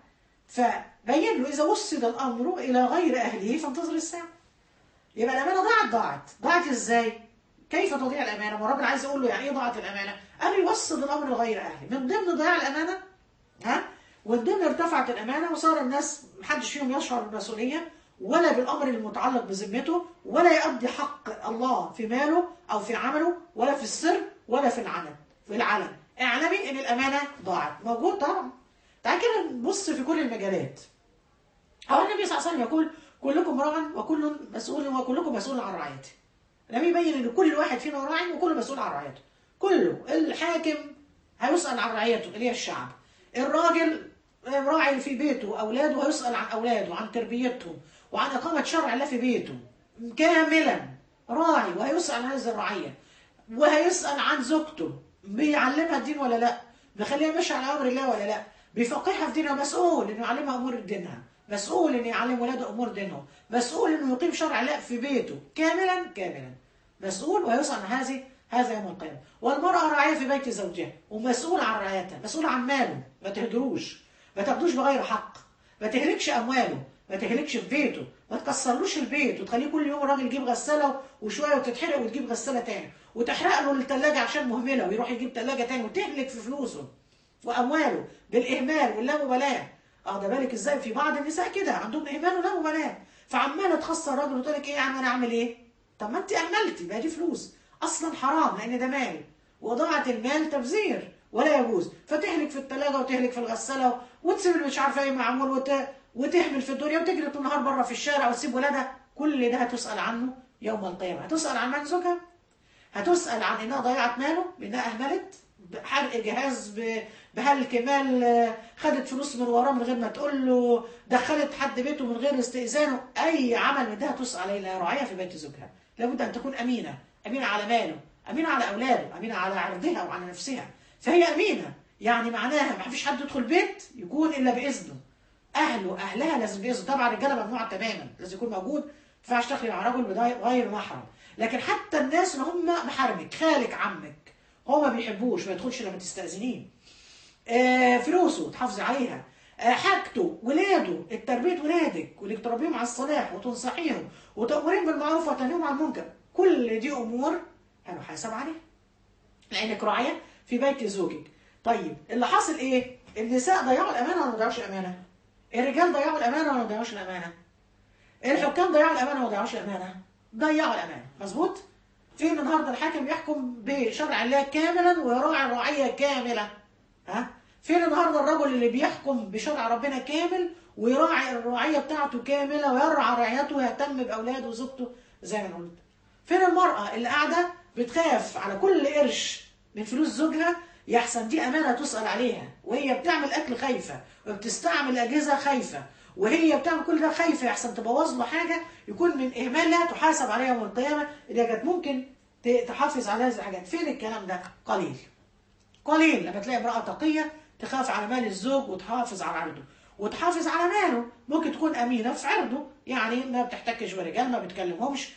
فبين له اذا وصل الامر الى غير اهله فانتظر الساعه يبقى الامانه ضاعت ضاعت ضاعت ازاي كيف تضيع الامانه ما الراجل عايز يقول له يعني ايه ضاعت الامانه قال يوصل الامر لغير اهله من ضمن ضياع الامانه ها ومن ضمن ارتفعت الامانه وصار الناس محدش فيهم يشعر بالمسؤوليه ولا بالامر المتعلق بذمته ولا يؤدي حق الله في ماله او في عمله ولا في السر ولا في العلن في العلن اعلمي ان الامانه ضاعت موجود طبعا تعال كده نبص في كل المجالات هو النبي صلى الله عليه وسلم يقول كلكم راع وكل مسؤول وكلكم مسؤول عن رعيته النبي يبين ان كل واحد فينا راع وكل مسؤول عن رعيته كله الحاكم هيسأل عن رعيته اللي هي الشعب الراجل راعي في بيته اولاده هيسأل عن اولاده عن تربيتهم وعن اقامه شرع الله في بيته كاملا راعي وهيسأل عن هذه الرعيه وهيسأل عن زوجته بيعلمها الدين ولا لا بيخليها ماشيه على امر الله ولا لا بيفقهها في دينها مسؤول انه يعلمها امور دينها مسؤول انه يعلم ولاده امور دينهم مسؤول انه يقيم شرع الله في بيته كاملا كاملا مسؤول ويسأل عن هذه هذا يوم القيامه والمراه راعيه في بيت زوجها ومسؤول عن رعايتها مسؤول عن ماله ما تهدروش ما تاخدوش بغير حق ما تهلكش امواله ما تهلكش في بيته ما تكسرلوش البيت وتخليه كل يوم الراجل يجيب غساله وشويه وتتحرق وتجيب غساله تاني وتحرق له الثلاجه عشان مهمله ويروح يجيب ثلاجه تاني وتهلك في فلوسه وامواله بالاهمال واللامبالاه اه ده بالك ازاي في بعض النساء كده عندهم اهمال ولا مبالاه فعماله تخسر راجل وتقول لك ايه يا عم انا اعمل ايه؟ طب ما انت اهملتي ما دي فلوس اصلا حرام لان ده مال وضاعه المال تبذير ولا يجوز فتهلك في الثلاجه وتهلك في الغساله وتسيب اللي مش عارفه ايه معمول وت... وتهمل في الدنيا وتجري طول النهار بره في الشارع وتسيب ولادها كل ده هتسال عنه يوم القيامه هتسال عن مال زوجها هتسال عن انها ضيعت ماله بانها اهملت بحرق جهاز ب- بهلك مال آه، خدت فلوس من وراه من غير ما تقول له دخلت حد بيته من غير استئذانه اي عمل من ده هتسال عليه لا راعيه في بيت زوجها لابد ان تكون امينه امينه على ماله امينه على اولاده امينه على عرضها وعلى نفسها فهي امينه يعني معناها ما فيش حد يدخل بيت يكون الا باذنه اهله اهلها لازم باذنه طبعا الرجاله ممنوع تماما لازم يكون موجود ما ينفعش تخلي مع رجل بداية غير محرم لكن حتى الناس اللي هم محارمك خالك عمك هو ما بيحبوش ما يدخلش لما تستاذنيه آه، فلوسه تحافظي عليها آه، حاجته ولاده تربيه ولادك وانك تربيهم على الصلاح وتنصحيهم وتأمرين بالمعروف وتنهيهم عن المنكر كل دي امور هنحاسب عليها لانك راعيه في بيت زوجك طيب اللي حاصل ايه النساء ضيعوا الامانه ولا ما ضيعوش الامانه الرجال ضيعوا الامانه ولا ما ضيعوش الامانه الحكام ضيعوا الامانه ولا ما ضيعوش الامانه ضيعوا الامانه مظبوط فين النهارده الحاكم يحكم بشرع الله كاملا ويراعي الرعيه كامله ها فين النهارده الرجل اللي بيحكم بشرع ربنا كامل ويراعي الرعيه بتاعته كامله ويرعى رعيته ويهتم باولاده وزوجته زي ما أنا قلت فين المراه اللي قاعده بتخاف على كل قرش من فلوس زوجها يحسن دي امانه تسال عليها وهي بتعمل اكل خايفه وبتستعمل اجهزه خايفه وهي بتعمل كل ده خايفه يحسن تبوظ له حاجه يكون من اهمالها تحاسب عليها يوم القيامه اللي كانت ممكن ت- تحافظ على هذه الحاجات فين الكلام ده قليل قليل لما تلاقي امرأة تقية تخاف على مال الزوج وتحافظ على عرضه وتحافظ على ماله ممكن تكون أمينة في عرضه يعني ما بتحتكش برجال ما بتكلمهمش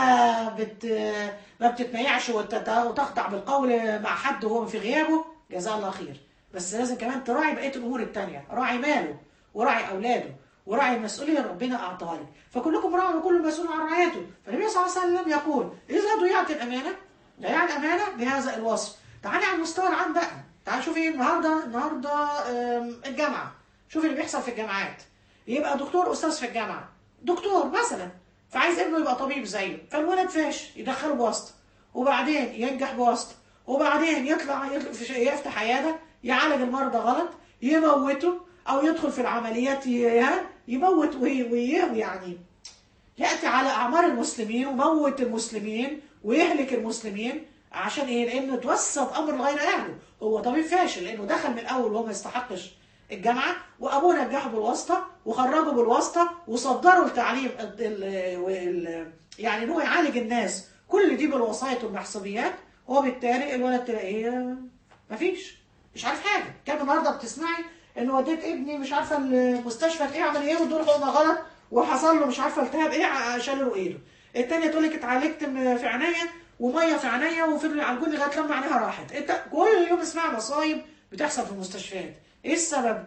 ما بت ما بتتميعش وتت- وتخضع بالقول مع حد وهو في غيابه جزاه الله خير بس لازم كمان تراعي بقية الأمور التانية راعي ماله وراعي أولاده وراعي المسؤولية اللي ربنا أعطاها لك فكلكم راع وكل مسؤول عن رعايته فالنبي صلى الله عليه وسلم يقول إذا ضيعت الأمانة ضياع الأمانة بهذا الوصف تعالي على المستوى العام بقى تعالي شوفي النهارده النهارده آم، الجامعة شوفي اللي بيحصل في الجامعات يبقى دكتور أستاذ في الجامعة دكتور مثلا فعايز ابنه يبقى طبيب زيه فالولد فاش يدخله بواسطة وبعدين ينجح بواسطة وبعدين يطلع يطلع في شيء- يفتح عيادة يعالج المرضى غلط يموته أو يدخل في العمليات ي- يموت وي- وي- يعني يأتي على أعمار المسلمين وموت المسلمين ويهلك المسلمين عشان إيه؟ لأنه توسط أمر غير أهله هو طبيب فاشل لأنه دخل من الأول وهو ما يستحقش الجامعة وأبوه نجحه بالواسطة وخرجه بالواسطة وصدروا التعليم ال- ال- وال- يعني إن هو يعالج الناس كل دي بالوسائط والمحسوبيات وبالتالي الولد تلاقيه مفيش مش عارف حاجة كان النهارده بتسمعي إن وديت ابني مش عارفة المستشفى إيه عمل إيه ودول حقنة غلط وحصل له مش عارفه التهاب ايه ع- شالوا له ايده التانية تقول لك اتعالجت م- في عينيا وميه في عينيا وفضلوا يعالجوني لغايه لما عينيها راحت انت كل يوم اسمع مصايب بتحصل في المستشفيات ايه السبب؟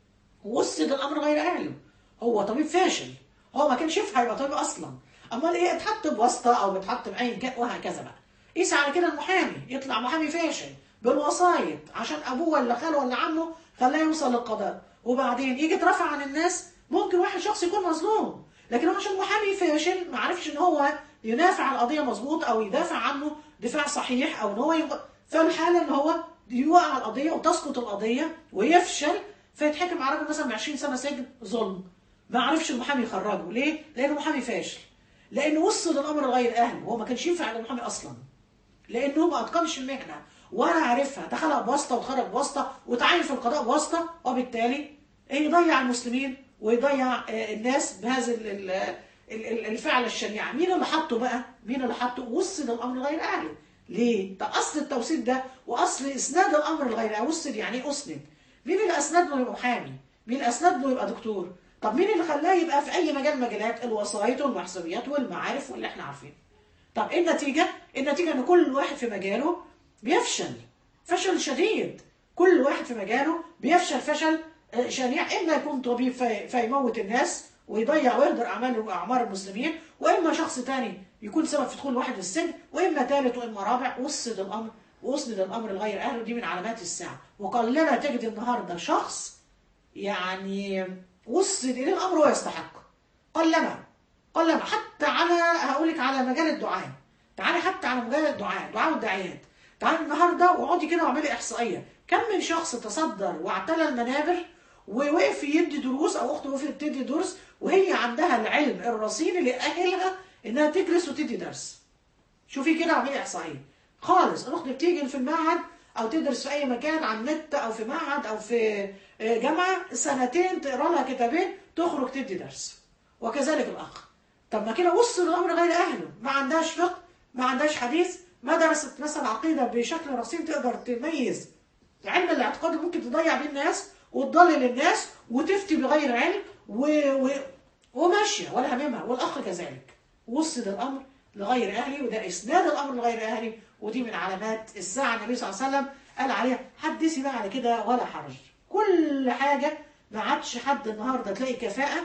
وسد الامر غير اهله هو طبيب فاشل هو ما كانش ينفع يبقى طبيب اصلا امال ايه اتحط بواسطه او بيتحط باي كان وهكذا بقى قيس على كده المحامي يطلع محامي فاشل بالوسايط عشان ابوه ولا خاله ولا عمه خلاه يوصل للقضاء وبعدين يجي يترفع عن الناس ممكن واحد شخص يكون مظلوم لكن هو عشان محامي فاشل ما عرفش ان هو ينافع عن القضيه مظبوط او يدافع عنه دفاع صحيح او ان هو يبقى فالحاله ان هو يوقع القضيه وتسقط القضيه ويفشل فيتحكم على راجل مثلا ب 20 سنه سجن ظلم ما عرفش المحامي يخرجه ليه؟ لانه محامي فاشل لانه وصل الامر لغير اهله هو ما كانش ينفع يبقى محامي اصلا لانه ما اتقنش المهنه ولا عارفها دخلها بواسطه وخرج بواسطه وتعين في القضاء بواسطه وبالتالي يضيع المسلمين ويضيع آه، الناس بهذا ال- ال- ال- ال- الفعل الشنيع مين اللي حطه بقى مين اللي حطه وصل الامر لغير اهله ليه ده اصل التوصيل ده واصل اسناد الامر لغير اهله وصل يعني ايه اسند مين اللي اسند له يبقى محامي مين اللي اسند له يبقى دكتور طب مين اللي خلاه يبقى في اي مجال من مجالات الوسائط والمحسوبيات والمعارف واللي احنا عارفينه طب ايه النتيجه النتيجه ان كل واحد في مجاله بيفشل فشل شديد كل واحد في مجاله بيفشل فشل آه، شنيع اما يكون طبيب في- فيموت الناس ويضيع ويهدر اعمال واعمار المسلمين واما شخص تاني يكون سبب في دخول واحد السجن واما ثالث واما رابع وسد الامر واسند الامر لغير اهله دي من علامات الساعه وقلما تجد النهارده شخص يعني وسد اليه الامر ويستحق قلما قلما حتى على هقول لك على مجال الدعاء تعالي حتى على مجال الدعاء دعاء والداعيات تعالي النهارده واقعدي كده واعملي احصائيه كم من شخص تصدر واعتلى المنابر ووقف يدي دروس او اخته وقفت تدي دروس وهي عندها العلم الرصين اللي يأهلها انها تجلس وتدي درس شوفي كده اعملي احصائيه خالص الاخت بتيجي في المعهد او تدرس في اي مكان على النت او في معهد او في آه، جامعه سنتين تقرا لها كتابين تخرج تدي درس وكذلك الاخ طب ما كده وصل الامر غير اهله ما عندهاش فقه ما عندهاش حديث ما درست مثلا عقيده بشكل رصين تقدر تميز علم الاعتقاد اللي ممكن تضيع بيه الناس وتضلل الناس وتفتي بغير علم و... و... وماشيه ولا هممها والاخ كذلك وصل الامر لغير اهلي وده اسناد الامر لغير اهلي ودي من علامات الساعه النبي صلى الله عليه وسلم قال عليها حدثي بقى على كده ولا حرج كل حاجه ما عادش حد النهارده تلاقي كفاءه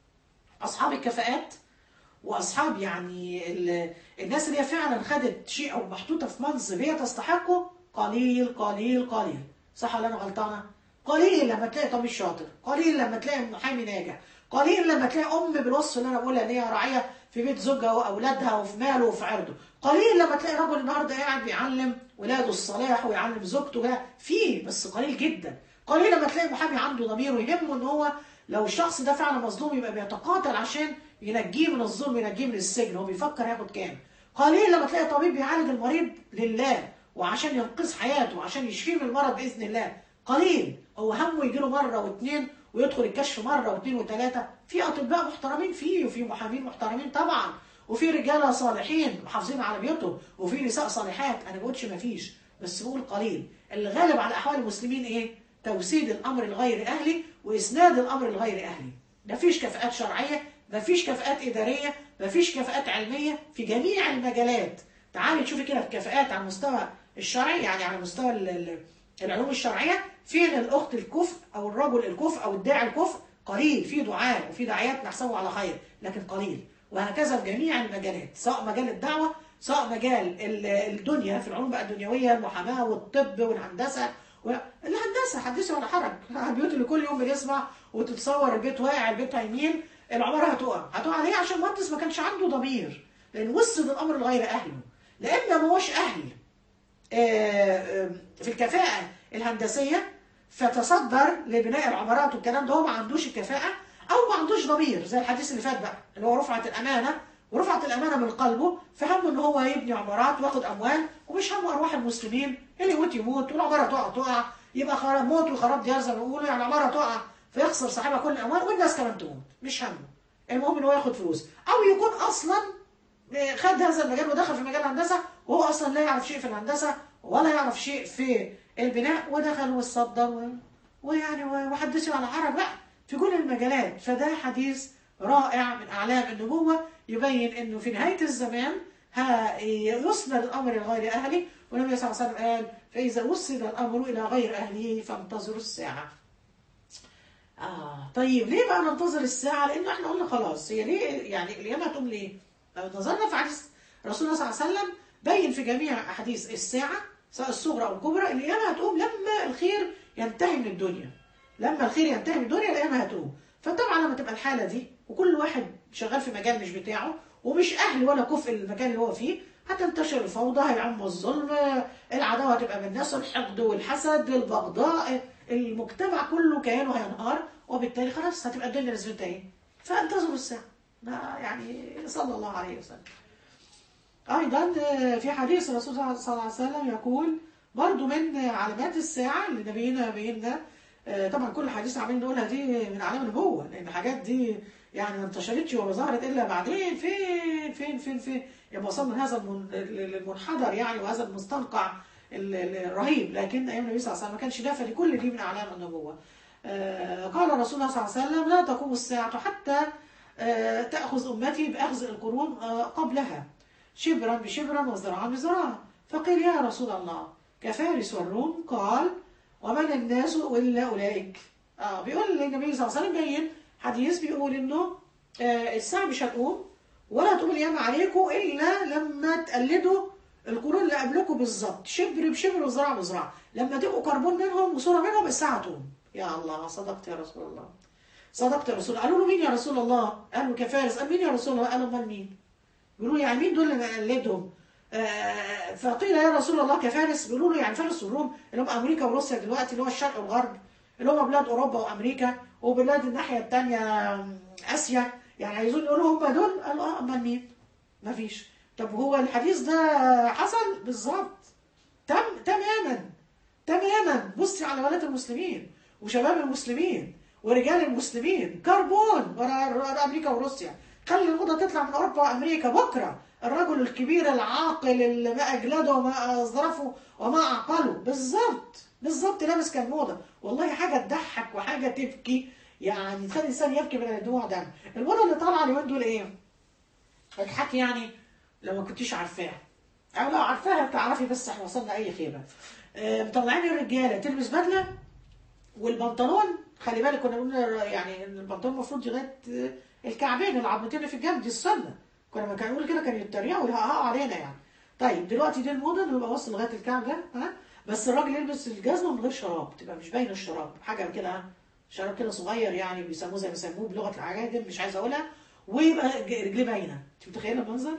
اصحاب الكفاءات واصحاب يعني ال- الناس اللي هي فعلا خدت شيء او محطوطه في منصب هي تستحقه قليل قليل قليل صح ولا انا غلطانه؟ قليل لما تلاقي طبيب شاطر، قليل لما تلاقي محامي ناجح، قليل لما تلاقي ام بالوصف اللي انا بقولها ان هي راعيه في بيت زوجها واولادها وفي ماله وفي عرضه، قليل لما تلاقي رجل النهارده قاعد بيعلم ولاده الصلاح ويعلم زوجته ده فيه بس قليل جدا، قليل لما تلاقي محامي عنده ضمير ويهمه ان هو لو الشخص ده فعلا مظلوم يبقى بيتقاتل عشان ينجيه من الظلم ينجيه من السجن هو بيفكر ياخد كام قليل لما تلاقي طبيب بيعالج المريض لله وعشان ينقذ حياته وعشان يشفيه من المرض باذن الله قليل هو همه يجي له مره واثنين ويدخل الكشف مره واثنين وثلاثه في اطباء محترمين فيه وفي محامين محترمين طبعا وفي رجاله صالحين محافظين على بيوتهم وفي نساء صالحات انا ما بقولش ما فيش بس بقول قليل الغالب على احوال المسلمين ايه توسيد الامر لغير اهلي واسناد الامر لغير اهلي مفيش كفاءات شرعيه مفيش كفاءات اداريه مفيش كفاءات علميه في جميع المجالات تعالي تشوفي كده الكفاءات على المستوى الشرعي يعني على مستوى ال- ال- العلوم الشرعيه فين الاخت الكفء او الرجل الكفء او الداعي الكفء قليل في دعاء وفي داعيات نحسبه على خير لكن قليل وهكذا في جميع المجالات سواء مجال الدعوه سواء مجال ال- الدنيا في العلوم بقى الدنيويه المحاماه والطب والهندسه و- الهندسه حدثي ولا حرج البيوت اللي كل يوم بنسمع وتتصور البيت واقع البيت هيميل العماره هتقع هتقع ليه عشان المهندس ما كانش عنده ضمير لان وصل الامر لغير اهله لان ما هوش اهل آه، آه، في الكفاءه الهندسيه فتصدر لبناء العمارات والكلام ده هو ما عندوش الكفاءه او ما عندوش ضمير زي الحديث اللي فات بقى اللي هو رفعت الامانه ورفعت الامانه من قلبه فهمه ان هو يبني عمارات وياخد اموال ومش همه ارواح المسلمين اللي يموت يموت والعماره تقع تقع يبقى خراب موت وخراب ديار زي ما بيقولوا يعني العماره تقع فيخسر صاحبها كل الاموال والناس كمان تموت مش همه المهم ان هو ياخد فلوس او يكون اصلا خد هذا المجال ودخل في مجال الهندسه وهو اصلا لا يعرف شيء في الهندسه ولا يعرف شيء في البناء ودخل وصدر و... ويعني و- وحدثوا على عرب بقى في كل المجالات فده حديث رائع من اعلام النبوه يبين انه في نهايه الزمان ها يسند الامر لغير اهله والنبي صلى الله عليه وسلم قال فاذا وصل الامر الى غير اهله فانتظروا الساعه آه طيب ليه بقى ننتظر الساعة؟ لأنه احنا قلنا خلاص هي ليه يعني القيامة هتقوم ليه؟ لو نظرنا في حديث رسول الله صلى الله عليه وسلم بين في جميع أحاديث الساعة سواء الصغرى أو الكبرى القيامة هتقوم لما الخير ينتهي من الدنيا. لما الخير ينتهي من الدنيا القيامة هتقوم. فطبعا لما تبقى الحالة دي وكل واحد شغال في مجال مش بتاعه ومش أهل ولا كفء المكان اللي هو فيه هتنتشر الفوضى هيعم الظلم العداوة هتبقى من الناس الحقد والحسد البغضاء المجتمع كله كيانه هينهار وبالتالي خلاص هتبقى الدنيا نسبتها ايه فانتظروا الساعة ده يعني صلى الله عليه وسلم أيضا في حديث الرسول صلى الله عليه وسلم يقول برضو من علامات الساعة اللي نبينا بينا طبعا كل حديث عمالين نقولها دي من علامة النبوة لأن الحاجات دي يعني ما انتشرتش وما ظهرت إلا بعدين فين فين فين فين يبقى وصلنا لهذا المن- المنحدر يعني وهذا المستنقع ال- ال- الرهيب لكن أيام النبي صلى الله عليه وسلم ما كانش ده فدي كل دي من أعلام النبوة آه، قال رسول الله صلى الله عليه وسلم لا تقوم الساعة حتى آه، تأخذ أمتي بأخذ القرون آه، قبلها شبرا بشبرا وذراعا بذراع فقيل يا رسول الله كفارس والروم قال ومن الناس إلا أولئك آه بيقول النبي صلى الله عليه وسلم بين حديث بيقول إنه آه الساعة مش هتقوم ولا تقوم اليوم عليكم إلا لما تقلدوا القرون اللي قبلكم بالظبط شبر بشبر وذراع بذراع لما تبقوا قربون منهم وصورة منهم الساعة تقوم يا الله صدقت يا رسول الله صدقت يا رسول الله قالوا له مين يا رسول الله قالوا كفارس قال مين يا رسول الله قالوا امال مين بيقولوا يعني مين دول اللي نقلدهم آه فقيل يا رسول الله كفارس بيقولوا له يعني فارس والروم اللي هم امريكا وروسيا دلوقتي اللي هو الشرق والغرب اللي هم بلاد اوروبا وامريكا وبلاد الناحيه الثانيه اسيا يعني عايزين يقولوا هم دول قالوا اه امال مين مفيش طب هو الحديث ده حصل بالظبط تم تماما تماما بصي على بنات المسلمين وشباب المسلمين ورجال المسلمين كربون ورا امريكا وروسيا خلي الموضه تطلع من اوروبا وامريكا بكره الرجل الكبير العاقل اللي ما اجلده وما اظرفه وما اعقله بالظبط بالظبط لابس كان موضه والله حاجه تضحك وحاجه تبكي يعني تخلي الانسان يبكي من الدموع ده الموضه اللي طالعه اليومين دول ايه؟ اضحكي يعني لو ما كنتيش عارفاها او لو عارفاها تعرفي بس احنا وصلنا اي خيبه آه، مطلعين الرجاله تلبس بدله والبنطلون خلي بالك كنا بنقول يعني ان البنطلون المفروض لغايه آه، الكعبين العظمتين اللي في الجنب دي السنه كنا ما كانوا يقولوا كده كانوا يتريقوا ويهققوا علينا يعني طيب دلوقتي دي الموضه انه يبقى واصل لغايه الكعب ده ها بس الراجل يلبس الجزمه من غير شراب تبقى مش باينه الشراب حاجه كده ها؟ شراب كده صغير يعني بيسموه زي ما بيسموه بلغه العجائب مش عايزه اقولها ويبقى ج- رجليه باينه انت متخيله المنظر؟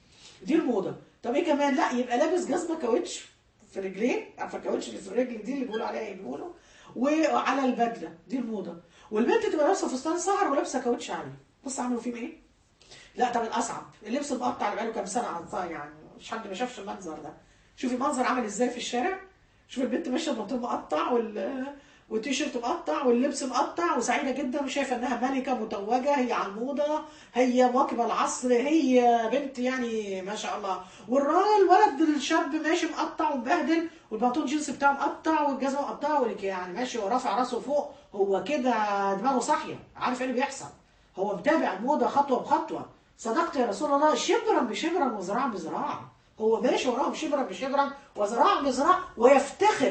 دي الموضه طب ايه كمان لا يبقى لابس جزمه كاوتش في رجليه عارفه الكاوتش اللي في الرجل دي اللي بيقولوا عليها ايه بيقولوا وعلى البدله دي الموضه والبنت تبقى لابسه فستان سهر ولابسه كاوتش عليه بص عملوا فيه ايه لا طب الاصعب اللبس المقطع اللي بقاله كام سنه على الطاي يعني مش حد ما شافش المنظر ده شوفي المنظر عامل ازاي في الشارع شوفي البنت ماشيه بنطلون مقطع وال والتيشيرت مقطع واللبس مقطع وسعيده جدا وشايفه انها ملكه متوجه هي على الموضه هي مواكبه العصر هي بنت يعني ما شاء الله والراجل الولد الشاب ماشي مقطع ومبهدل والبنطلون جينز بتاعه مقطع والجزمه مقطعه ولك يعني ماشي ورافع راسه فوق هو كده دماغه صاحيه عارف ايه اللي بيحصل هو متابع الموضه خطوه بخطوه صدقت يا رسول الله شبرا بشبرا وذراعا بذراع هو ماشي وراهم شبرا بشبرا وذراعا بذراع ويفتخر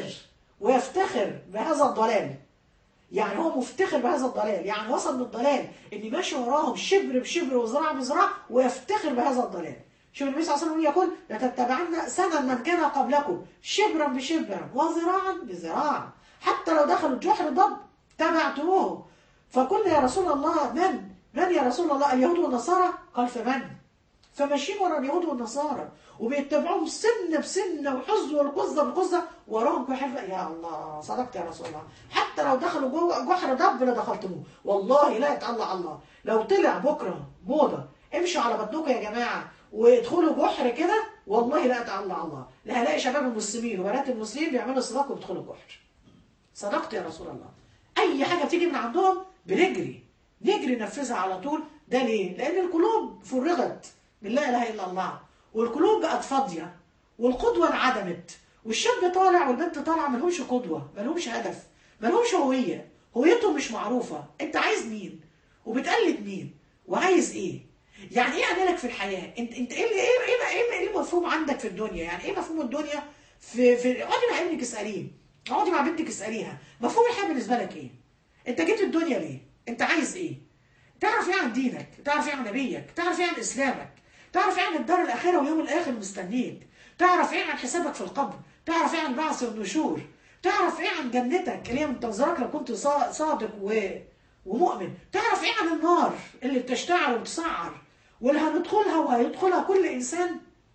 ويفتخر بهذا الضلال يعني هو مفتخر بهذا الضلال يعني وصل من الضلال ان ماشي وراهم شبر بشبر وذراع بذراع ويفتخر بهذا الضلال شوف النبي صلى الله عليه وسلم يقول لتتبعن سنن من كان قبلكم شبرا بشبر وذراعا بذراع حتى لو دخلوا الجحر ضب تبعتموه فقلنا يا رسول الله من من يا رسول الله اليهود والنصارى قال فمن فماشيين ورا اليهود والنصارى وبيتبعوهم سنة بسنة وحزة والقزة بقزة وراهم كحفة يا الله صدقت يا رسول الله حتى لو دخلوا جوه جحر دب لدخلتموه والله لا يتطلع الله لو طلع بكرة موضة امشوا على بطنكم يا جماعة وادخلوا جحر كده والله لا يتطلع الله لا هلاقي شباب المسلمين وبنات المسلمين بيعملوا صداقة ويدخلوا جحر صدقت يا رسول الله اي حاجه بتيجي من عندهم بنجري نجري ننفذها على طول ده ليه لان القلوب فرغت من لا اله الا الله والقلوب بقت فاضيه والقدوه انعدمت والشاب طالع والبنت طالعه ملهمش قدوه ملهمش هدف ملهمش هويه هويتهم مش معروفه انت عايز مين وبتقلد مين وعايز ايه يعني ايه اعمالك في الحياه انت انت ايه اللي- ايه ايه ايه, إيه المفهوم عندك في الدنيا يعني ايه مفهوم الدنيا في في اقعدي مع ابنك اساليه اقعدي مع بنتك اساليها مفهوم الحياه بالنسبه لك ايه انت جيت الدنيا ليه انت عايز ايه تعرف ايه عن دينك تعرف ايه عن نبيك تعرف ايه عن اسلامك تعرف ايه عن الدار الاخره واليوم الاخر مستنيك تعرف ايه عن حسابك في القبر تعرف ايه عن البعث والنشور تعرف ايه عن جنتك اللي هي منتظرك لو كنت صا- صادق و... ومؤمن تعرف ايه عن النار اللي بتشتعل وبتسعر واللي هندخلها وهيدخلها كل انسان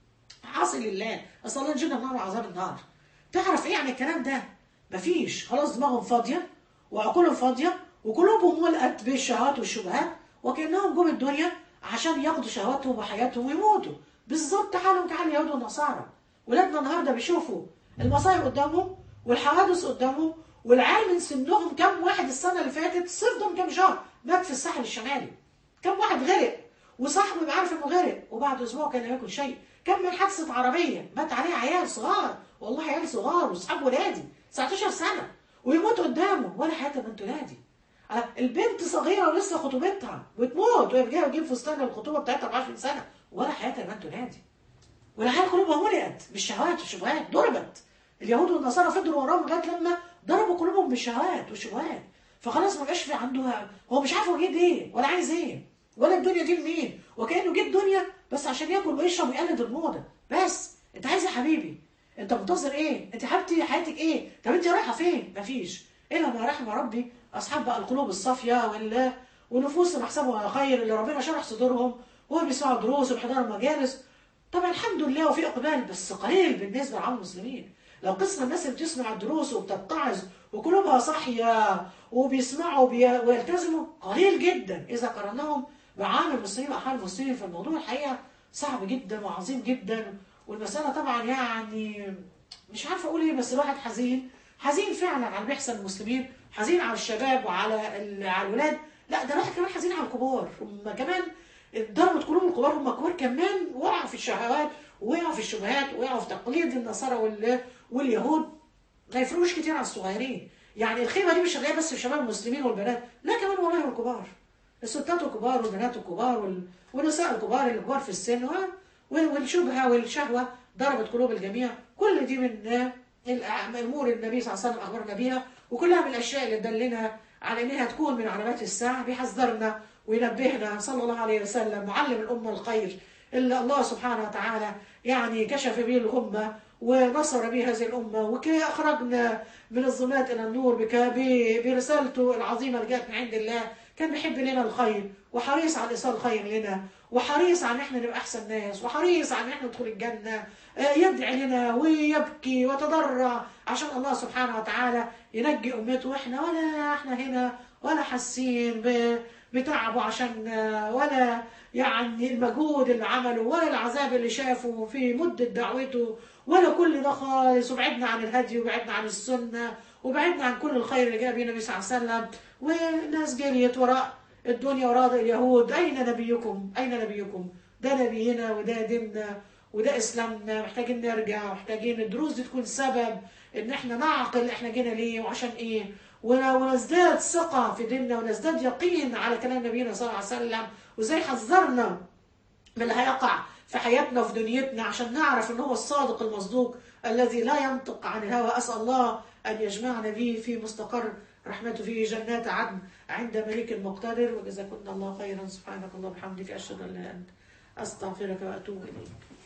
عاصي لله اسال الله ينجينا من نار وعذاب النار تعرف ايه عن الكلام ده مفيش خلاص دماغهم فاضيه وعقولهم فاضيه وقلوبهم ملأت بالشهوات والشبهات وكانهم جم الدنيا عشان ياخدوا شهواتهم وحياتهم ويموتوا بالظبط حالهم كحال اليهود والنصارى ولادنا النهارده بيشوفوا المصايب قدامهم والحوادث قدامهم والعيال من سنهم كم واحد السنه اللي فاتت الصيف ده من كام شهر مات في الساحل الشمالي كم واحد غرق وصاحبه يبقى عارف انه غرق وبعد اسبوع كان لا ياكل شيء كم من حادثه عربيه مات عليها عيال صغار والله عيال صغار واصحاب ولادي 19 سنه ويموت قدامه ولا حياه بنت ولادي آه، البنت صغيره ولسه خطوبتها وتموت وهي جايه تجيب فستان الخطوبه بتاعتها 24 سنه ولا حياه بنت ولادي والعيال قلوبها ملئت بالشهوات والشبهات ضربت اليهود والنصارى فضلوا وراهم لغايه لما ضربوا قلوبهم بالشهوات والشبهات فخلاص ما بقاش في عنده هو مش عارف هو جه ايه ولا عايز ايه ولا الدنيا دي لمين وكانه جه الدنيا بس عشان ياكل ويشرب ويقلد الموضه بس انت عايز إيه يا حبيبي انت منتظر ايه انت حبيبتي حياتك ايه طب انت رايحه فين مفيش الا ما رحم ربي اصحاب بقى القلوب الصافيه وال ونفوس محسبها خير اللي ربنا شرح صدورهم وهم بيسمعوا دروس وبيحضروا مجالس طبعا الحمد لله وفي اقبال بس قليل بالنسبه لعام المسلمين لو قسنا الناس اللي بتسمع الدروس وبتتعظ وقلوبها صاحيه وبيسمعوا وبي- ويلتزموا قليل جدا اذا قارناهم بعام المسلمين واحوال المسلمين فالموضوع الحقيقه صعب جدا وعظيم جدا والمساله طبعا يعني مش عارفه اقول ايه بس الواحد حزين حزين فعلا على اللي بيحصل للمسلمين حزين على الشباب وعلى ال- على الولاد لا ده الواحد كمان حزين على الكبار هم كمان ضربت قلوب الكبار هم كبار كمان وقعوا في الشهوات وقعوا في الشبهات وقعوا في تقليد النصارى وال- واليهود ما يفرقوش كتير عن الصغيرين يعني الخيبه دي مش هنلاقيها بس في شباب المسلمين والبنات لا كمان والله الكبار الستات الكبار والبنات الكبار وال- والنساء الكبار اللي كبار في السن و- والشبهه والشهوه ضربت قلوب الجميع كل دي من الأع- امور النبي صلى الله عليه وسلم اخبرنا بيها وكلها من الاشياء اللي تدلنا على انها تكون من علامات الساعه بيحذرنا وينبهنا صلى الله عليه وسلم معلم الامه الخير اللي الله سبحانه وتعالى يعني كشف به الامه ونصر به هذه الامه وكي اخرجنا من الظلمات الى النور بك ب- برسالته العظيمه اللي جاءت من عند الله كان بيحب لنا الخير وحريص على ايصال الخير لنا وحريص على ان احنا نبقى احسن ناس وحريص على ان احنا ندخل الجنه آه، يدعي لنا ويبكي ويتضرع عشان الله سبحانه وتعالى ينجي امته واحنا ولا احنا هنا ولا حاسين ب- بتعبه عشان آه، ولا يعني المجهود اللي عمله ولا العذاب اللي شافه في مدة دعوته ولا كل ده خالص وبعدنا عن الهدي وبعدنا عن السنة وبعدنا عن كل الخير اللي جاء به النبي صلى الله عليه وسلم والناس جريت وراء الدنيا وراء اليهود أين نبيكم أين نبيكم ده نبينا وده ديننا وده إسلامنا محتاجين نرجع محتاجين الدروس دي تكون سبب إن إحنا نعقل إحنا جينا ليه وعشان إيه ون- ونزداد ثقة في ديننا ونزداد يقين على كلام نبينا صلى الله عليه وسلم وإزاي حذرنا من اللي هيقع في حياتنا وفي دنيتنا عشان نعرف ان هو الصادق المصدوق الذي لا ينطق عن الهوى اسال الله ان يجمعنا به في مستقر رحمته في جنات عدن عند ملك مقتدر وجزاكم الله خيرا سبحانك اللهم وبحمدك اشهد ان لا اله الا انت استغفرك واتوب اليك